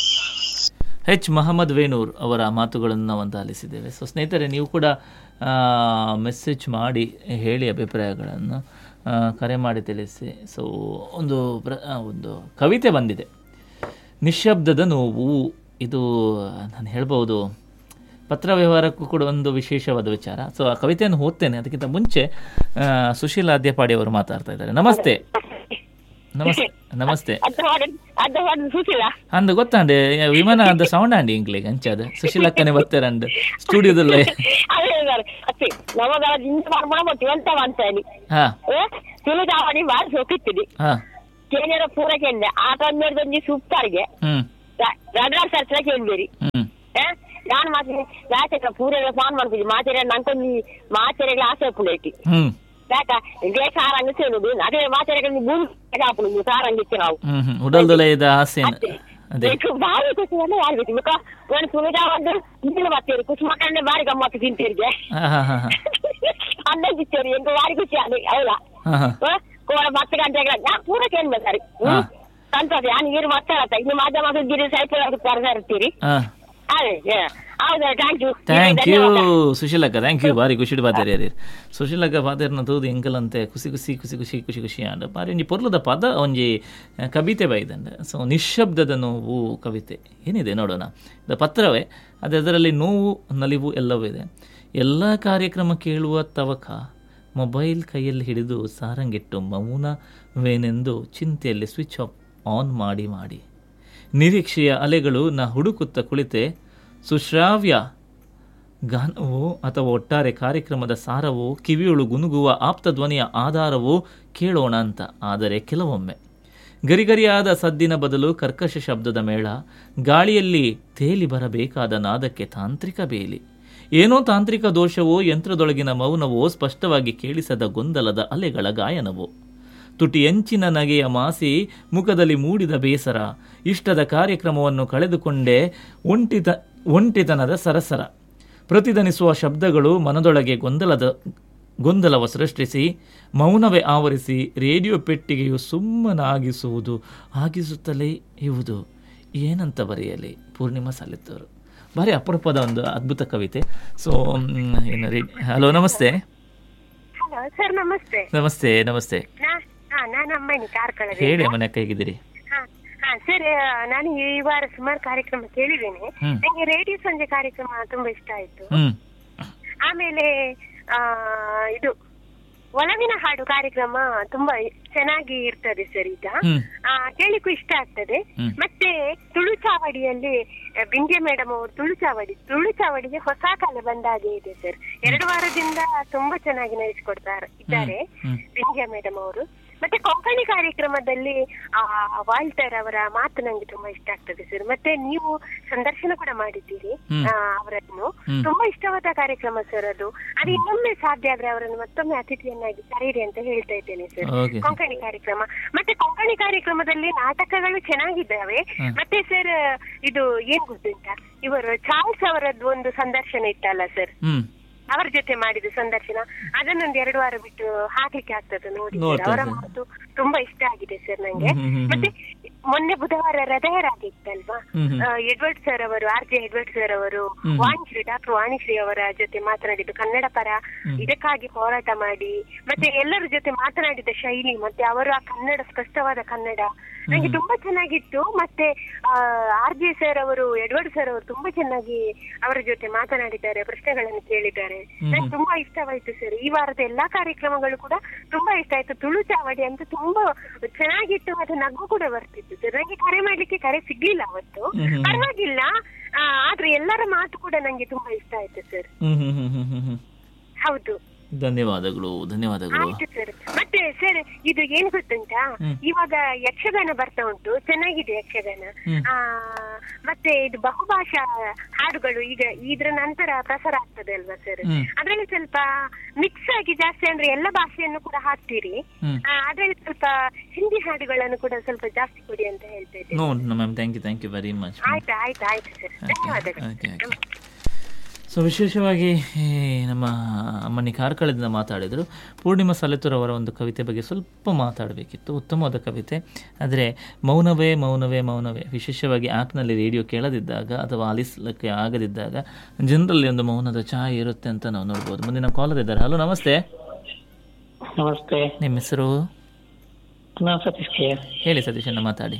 H Mohammed Venur ಅವರ ಮಾತುಗಳನ್ನು ನಾವು ಅಂತ ಆಲಿಸಿದ್ದೇವೆ ಸೊ ಸ್ನೇಹಿತರೆ ನೀವು ಕೂಡ ಮೆಸೇಜ್ ಮಾಡಿ ಹೇಳಿ ಅಭಿಪ್ರಾಯಗಳನ್ನು ಆ, ಕರೆ ಮಾಡಿ ತಿಳಿಸಿ ಸೊ ಒಂದು ಪ್ರ ಆ, ಒಂದು ಕವಿತೆ ಬಂದಿದೆ ನಿಶ್ಶಬ್ದದ ನೋವು ಇದು ನಾನು ಹೇಳ್ಬೋದು ಪತ್ರ ವ್ಯವಹಾರಕ್ಕೂ ಕೂಡ ಒಂದು ವಿಶೇಷವಾದ ವಿಚಾರ ಸೊ ಆ ಕವಿತೆಯನ್ನು ಓದ್ತೇನೆ ಅದಕ್ಕಿಂತ ಮುಂಚೆ ಆ, ಸುಶೀಲ ಅದ್ಯಪಾಡಿ ಅವರು ಮಾತಾಡ್ತಾ ಇದ್ದಾರೆ ನಮಸ್ತೆ ನಮಸ್ತೆ ನಮಸ್ತೆ ಅದು ಹೊಡೆದ್ ಅದು ಹೊಡೆದ್ ಸುಸಿಲ್ಲ ಅಂದ ಗೊತ್ತಾಂಡೆ ವಿಮಾನ ಅಂದ ಸೌಂಡ್ ಅಂಡಿ ಇಂಕ್ಲಿಗೆ ಅಂಚದ ಸುಶೀಲಕ್ಕನೆ ಬತ್ತೇರಂಡ್ ಸ್ಟುಡಿಯೋದಲ್ಲೇ ಅದೇ ಹೇಳಿದ್ದಾರೆ ಅಷ್ಟೇ ನಮಗ ಇಂತ ಮಾಡ್ಬೋಣ ಮತ್ತೆ ಎಂತ ಅಂತ ಹೇಳಿ ಹಾ ಸುಲಿದಾವಣಿ ಬಾರಿ ಸೊಕ್ಕಿತ್ತಿದೆ ಹಾ ಕೇಳಿರೋ ಪೂರ ಕೇಳಿದೆ ಆಟ ಮೇಡ್ದೊಂಜಿ ಸೂಪ್ತಾರ್ಗೆ ಹ್ಮ್ ರಡ್ರಾಡ್ ಸರ್ಚಲ ಕೇಳ್ಬೇರಿ ಹ್ಮ್ ನಾನು ಮಾತ್ರ ಯಾಕೆ ಪೂರ ಫೋನ್ ಮಾಡ್ತಿದ್ದೆ ಮಾತೆರೆ ನಂಕೊಂದು ಮಾತೆರೆಗಳ ಆಸೆ ಪುಳೇಟಿ ಹ್ಮ್ ಯಾಕ ಇದೇ ಸಾರಂಗ ಸೇರುದು ಅದೇ ಮಾತೆರೆಗಳ ಭೂಮಿ ಹಾಪುಡು ಸಾರಂಗಿತ್ತು ನಾವು ಹ್ಮ್ ಹ್ಮ್ ಉಡಲ್ದೊಲೆಯದ ಆಸೆನ ಅದೇ ಬೇಕು ಬಾರಿ ಖುಷಿ ಅಂದ್ರೆ ಯಾರು ಬೇಕು ಬೇಕಾ ನಾನು ಸುನಿತಾ ಒಂದು ಇಂದಿನ ಬರ್ತೀರಿ ಕುಸುಮಕ್ಕಂಡೆ ಬಾರಿ ಗಮ್ಮತ್ತು ತಿಂತೀರಿಗೆ ಹಾ ಹಾ ಹಾ ಹಾ ಅನ್ನ ತಿಂತೀರಿ ಎಂತ ಬಾರಿ ಖುಷಿ ಅದು ಅವಳ ಹಾ ಹಾ ಕೋಳ ಹತ್ತು ಗಂಟೆಗೆ ನಾ ಪೂರ ಕೇಳ್ಬೇಕಾರಿ ಹಾ. ಸಂತೋಷ ನಾನು ನೀರು ಮಾತಾಡತ್ತ ಇನ್ನು ಮಾಧ್ಯಮ ಸುದ್ದಿರಿ ಸೈಕಲ್ ಬರ್ತಾ ಇರ್ತೀರಿ ಹಾ ಅದೇ ಹೌದಾ ಥ್ಯಾಂಕ್ ಯು ಥ್ಯಾಂಕ್ ಯು ಸುಶೀಲಕ್ಕ ಥ್ಯಾಂಕ್ ಯು ಬಾರಿ ಖುಷಿ ಬಾತೇರಿ ಅದೇ ಸುಶೀಲಕ್ಕ ಬಾತೇರ್ನ ತೂದು ಎಂಕಲಂತೆ ಖುಷಿ ಖುಷಿ ಖುಷಿ ಖುಷಿ ಖುಷಿ ಖುಷಿ ಅಂಡ ಬಾರಿ ಒಂಜಿ ಪೊರ್ಲದ ಪದ ಒಂಜಿ ಆ, ಕವಿತೆ ಬೈದಂಡ ಸೊ ನಿಶ್ಶಬ್ದದ ನೋವು ಕವಿತೆ ಏನಿದೆ ನೋಡೋಣ ಇದು ಪತ್ರವೇ ಅದು ಅದರಲ್ಲಿ ನೋವು ನಲಿವು ಎಲ್ಲವೂ ಇದೆ ಎಲ್ಲ ಕಾರ್ಯಕ್ರಮ ಕೇಳುವ ತವಕ ಮೊಬೈಲ್ ಕೈಯಲ್ಲಿ ಹಿಡಿದು ಸಾರಂಗಿಟ್ಟು ಮೌನವೇನೆಂದು ಚಿಂತೆಯಲ್ಲಿ ಸ್ವಿಚ್ ಆಫ್ ಆನ್ ಮಾಡಿ ಮಾಡಿ ನಿರೀಕ್ಷೆಯ ಅಲೆಗಳು ನ ಹುಡುಕುತ್ತ ಕುಳಿತೆ ಸುಶ್ರಾವ್ಯ ಗಾನವೋ ಅಥವಾ ಒಟ್ಟಾರೆ ಕಾರ್ಯಕ್ರಮದ ಸಾರವೋ ಕಿವಿಯೊಳು ಗುನುಗುವ ಆಪ್ತಧ್ವನಿಯ ಆಧಾರವೋ ಕೇಳೋಣ ಅಂತ ಆದರೆ ಕೆಲವೊಮ್ಮೆ ಗರಿಗರಿಯಾದ ಸದ್ದಿನ ಬದಲು ಕರ್ಕಶ ಶಬ್ದದ ಮೇಳ ಗಾಳಿಯಲ್ಲಿ ತೇಲಿ ಬರಬೇಕಾದ ನಾದಕ್ಕೆ ತಾಂತ್ರಿಕ ಬೇಲಿ ಏನೋ ತಾಂತ್ರಿಕ ದೋಷವೋ ಯಂತ್ರದೊಳಗಿನ ಮೌನವೋ ಸ್ಪಷ್ಟವಾಗಿ ಕೇಳಿಸದ ಗೊಂದಲದ ಅಲೆಗಳ ಗಾಯನವೋ ತುಟಿಯಂಚಿನ ನಗೆಯ ಮಾಸಿ ಮುಖದಲ್ಲಿ ಮೂಡಿದ ಬೇಸರ ಇಷ್ಟದ ಕಾರ್ಯಕ್ರಮವನ್ನು ಕಳೆದುಕೊಂಡೇ ಒಂಟಿತ ಒಂಟಿತನದ ಸರಸರ ಪ್ರತಿಧ್ವನಿಸುವ ಶಬ್ದಗಳು ಮನದೊಳಗೆ ಗೊಂದಲದ ಗೊಂದಲವ ಸೃಷ್ಟಿಸಿ ಮೌನವೇ ಆವರಿಸಿ ರೇಡಿಯೋ ಪೆಟ್ಟಿಗೆಯು ಸುಮ್ಮನಾಗಿಸುವುದು ಆಗಿಸುತ್ತಲೇ ಇರುವುದು ಏನಂತ ಬರೆಯಲಿ ಪೂರ್ಣಿಮಾ ಸಲ್ಲಿತ್ತವರು ಭಾರಿ ಅಪರೂಪದ ಒಂದು ಅದ್ಭುತ ಕವಿತೆ ಸೊ ಏನು ರೀ ಹಲೋ ನಮಸ್ತೆ ಹಲೋ ಸರ್ ನಮಸ್ತೆ ನಮಸ್ತೆ ನಮಸ್ತೆ ನಾ ಹಾ ನಾನು ಅಮ್ಮನಿ ಕಾರ್ಕಳದ ಹೇಳಿ ಮನೆ ಹೇಗಿದ್ದೀರಿ ಹಾ ಹಾ ಸರ್ ನಾನು ಈ ವಾರ ಸುಮಾರು ಕಾರ್ಯಕ್ರಮ ಕೇಳಿದ್ದೇನೆ ಹ್ಮ್. ನಂಗೆ ರೇಡಿಯೋ ಸಂಜೆ ಕಾರ್ಯಕ್ರಮ ತುಂಬಾ ಇಷ್ಟ ಆಯ್ತು ಹ್ಮ್ ಆಮೇಲೆ ಆ ಇದು ಒಲವಿನ ಹಾಡು ಕಾರ್ಯಕ್ರಮ ತುಂಬಾ ಚೆನ್ನಾಗಿ ಇರ್ತದೆ ಸರ್ ಈಗ ಹ್ಮ್ ಆ, ಕೇಳಿಕ್ಕೂ ಇಷ್ಟ ಆಗ್ತದೆ ಹ್ಮ್. ಮತ್ತೆ ತುಳುಚಾವಡಿಯಲ್ಲಿ ಆ, ಬಿಂದ್ಯ ಮೇಡಮ್ ಅವರು ತುಳುಚಾವಡಿ ತುಳುಚಾವಡಿಗೆ ಹೊಸ ಕಲೆ ಬಂದಾಗೆ ಇದೆ ಸರ್ ಎರಡು ವಾರದಿಂದ ತುಂಬಾ ಚೆನ್ನಾಗಿ ನಡೆಸಿಕೊಡ್ತಾರೆ ಇದ್ದಾರೆ ಹ್ಮ್. ಬಿಂದ್ಯ ಮೇಡಮ್ ಅವರು ಮತ್ತೆ ಕೊಂಕಣಿ ಕಾರ್ಯಕ್ರಮದಲ್ಲಿ ಆ ವಾಲ್ಟರ್ ಅವರ ಮಾತು ನಂಗೆ ತುಂಬಾ ಇಷ್ಟ ಆಗ್ತದೆ ಸರ್ ಮತ್ತೆ ನೀವು ಸಂದರ್ಶನ ಕೂಡ ಮಾಡಿದ್ದೀರಿ ಹ್ಮ್. ಆ, ಅವರನ್ನು ಹ್ಮ್. ತುಂಬಾ ಇಷ್ಟವಾದ ಕಾರ್ಯಕ್ರಮ ಸರ್ ಅದು ಅದು ಇನ್ನೊಮ್ಮೆ ಸಾಧ್ಯ ಆದ್ರೆ ಅವರನ್ನು ಮತ್ತೊಮ್ಮೆ ಅತಿಥಿಯನ್ನಾಗಿ ಕರೀರಿ ಅಂತ ಹೇಳ್ತಾ ಇದ್ದೇನೆ ಸರ್ ಓಕೆ ಕೊಂಕಣಿ ಕಾರ್ಯಕ್ರಮ ಮತ್ತೆ ಕೊಂಕಣಿ ಕಾರ್ಯಕ್ರಮದಲ್ಲಿ ನಾಟಕಗಳು ಚೆನ್ನಾಗಿದ್ದಾವೆ ಹ್ಮ್. ಮತ್ತೆ ಸರ್ ಇದು ಏನ್ ಗೊತ್ತುಂಟಾ ಇವರು ಚಾರ್ಲ್ಸ್ ಅವರದ್ದು ಒಂದು ಸಂದರ್ಶನ ಇತ್ತಲ್ಲ ಸರ್ ಹ್ಮ್ ಅವರ ಜೊತೆ ಮಾಡಿದ ಸಂದರ್ಶನ ಅದನ್ನೊಂದು ಎರಡು ವಾರ ಬಿಟ್ಟು ಹಾಕ್ಲಿಕ್ಕೆ ಆಗ್ತದೆ ನೋಡಿ sir. ನೋಡ್ತೇನೆ ಅವರ sir. ಮಾತು ತುಂಬಾ ಇಷ್ಟ ಆಗಿದೆ ಸರ್ ನಂಗೆ ಹ್ಮ್, ಹ್ಮ್, ಹ್ಮ್, ಮತ್ತೆ ಮೊನ್ನೆ ಬುಧವಾರ ಹೃದಯರಾಗ ಇತ್ತಲ್ವಾ ಹ್ಮ್, ಹ್ಮ್. ಆ, ಎಡ್ವರ್ಡ್ ಸರ್ ಅವರು ಆರ್ ಜೆ ಎಡ್ವರ್ಡ್ ಸರ್ ಅವರು ಹ್ಮ್. ವಾಣಿಶ್ರೀ ಡಾಕ್ಟರ್ ವಾಣಿಶ್ರೀ ಅವರ ಜೊತೆ ಮಾತನಾಡಿದ್ದು ಕನ್ನಡ ಪರ ಹ್ಮ್. ಇದಕ್ಕಾಗಿ ಹೋರಾಟ ಮಾಡಿ ಮತ್ತೆ ಎಲ್ಲರ ಜೊತೆ ಮಾತನಾಡಿದ ಶೈಲಿ ಮತ್ತೆ ಅವರು ಆ ಕನ್ನಡ ಸ್ಪಷ್ಟವಾದ ಕನ್ನಡ ನಂಗೆ ಹ್ಮ್. ತುಂಬಾ ಚೆನ್ನಾಗಿತ್ತು ಮತ್ತೆ ಆರ್ ಜೆ ಸರ್ ಅವರು ಎಡ್ವರ್ಡ್ ಸರ್ ಅವರು ತುಂಬಾ ಚೆನ್ನಾಗಿ ಅವರ ಜೊತೆ ಮಾತನಾಡಿದ್ದಾರೆ ಪ್ರಶ್ನೆಗಳನ್ನು ಕೇಳಿದ್ದಾರೆ ಹ್ಮ್. ನಂಗೆ ತುಂಬಾ ಇಷ್ಟವಾಯ್ತು ಸರ್ ಈ ವಾರದ ಎಲ್ಲಾ ಕಾರ್ಯಕ್ರಮಗಳು ಕೂಡ ತುಂಬಾ ಇಷ್ಟ ಆಯ್ತು ತುಳು ಚಾವಡಿ ಅಂತ ತುಂಬಾ ಚೆನ್ನಾಗಿತ್ತು ಮತ್ತೆ ನಗು ಕೂಡ ಬರ್ತಿತ್ತು ಸರ್ ನಂಗೆ ಕರೆ ಮಾಡ್ಲಿಕ್ಕೆ ಕರೆ ಸಿಗ್ಲಿಲ್ಲ ಅವತ್ತು ಹ್ಮ್ ಹ್ಮ್. ಪರವಾಗಿಲ್ಲ ಆ, ಆದ್ರೆ ಎಲ್ಲರ ಮಾತು ಕೂಡ ನಂಗೆ ತುಂಬಾ ಇಷ್ಟ ಆಯ್ತು ಸರ್ ಹ್ಮ್ ಹ್ಮ್ ಹ್ಮ್ ಹ್ಮ್ ಹ್ಮ್ ಹ್ಮ್ ಹೌದು ಧನ್ಯವಾದಗಳು ಧನ್ಯವಾದಗಳು ಆಯ್ತು ಸರ್ ಮತ್ತೆ ಸರ್ ಇದು ಏನ್ ಗೊತ್ತುಂಟಾ ಹ್ಮ್. ಇವಾಗ ಯಕ್ಷಗಾನ ಬರ್ತಾ ಉಂಟು ಚೆನ್ನಾಗಿದೆ ಯಕ್ಷಗಾನ ಹ್ಮ್. ಆ ಮತ್ತೆ ಇದು ಬಹುಭಾಷಾ ಹಾಡುಗಳು ಈಗ ಇದ್ರ ನಂತರ ಪ್ರಸಾರ ಆಗ್ತದೆ ಅಲ್ವಾ ಸರ್ ಹ್ಮ್. ಅದ್ರಲ್ಲಿ ಸ್ವಲ್ಪ ಮಿಕ್ಸ್ ಆಗಿ ಜಾಸ್ತಿ ಅಂದ್ರೆ ಎಲ್ಲ ಭಾಷೆಯನ್ನು ಕೂಡ ಹಾಕ್ತೀರಿ ಹ್ಮ್. ಆ, ಅದ್ರಲ್ಲಿ ಸ್ವಲ್ಪ ಹಿಂದಿ ಹಾಡುಗಳನ್ನು ಕೂಡ ಸ್ವಲ್ಪ ಜಾಸ್ತಿ ಕೊಡಿ ಅಂತ ಹೇಳ್ತಾ ಇದ್ದೇನೆ no ma'am thank you thank you very much ಆಯ್ತು ಆಯ್ತು ಆಯ್ತು ಸರ್ ಧನ್ಯವಾದಗಳು ಓಕೆ ಓಕೆ ಸೊ ವಿಶೇಷವಾಗಿ ಈ ನಮ್ಮ ಅಮ್ಮನಿ ಕಾರ್ಕಳದಿಂದ ಮಾತಾಡಿದರು ಪೂರ್ಣಿಮಾ ಸಲೆತೂರ್ ಅವರ ಒಂದು ಕವಿತೆ ಬಗ್ಗೆ ಸ್ವಲ್ಪ ಮಾತಾಡಬೇಕಿತ್ತು ಉತ್ತಮವಾದ ಕವಿತೆ ಆದರೆ ಮೌನವೇ ಮೌನವೇ ಮೌನವೇ ವಿಶೇಷವಾಗಿ ಆ್ಯಪ್ನಲ್ಲಿ ರೇಡಿಯೋ ಕೇಳದಿದ್ದಾಗ ಅಥವಾ ಆಲಿಸಲಿಕ್ಕೆ ಆಗದಿದ್ದಾಗ ಜನರಲ್ಲಿ ಒಂದು ಮೌನದ ಛಾಯೆ ಇರುತ್ತೆ ಅಂತ ನಾವು ನೋಡ್ಬೋದು ಮುಂದಿನ ಕಾಲರ್ ಇದ್ದಾರೆ ಹಲೋ ನಮಸ್ತೆ ನಮಸ್ತೆ ನಿಮ್ಮ ಹೆಸರು ನಾನು ಸತೀಶ್ ಕೆ ಹೇಳಿ ಸತೀಶಣ್ಣ ಮಾತಾಡಿ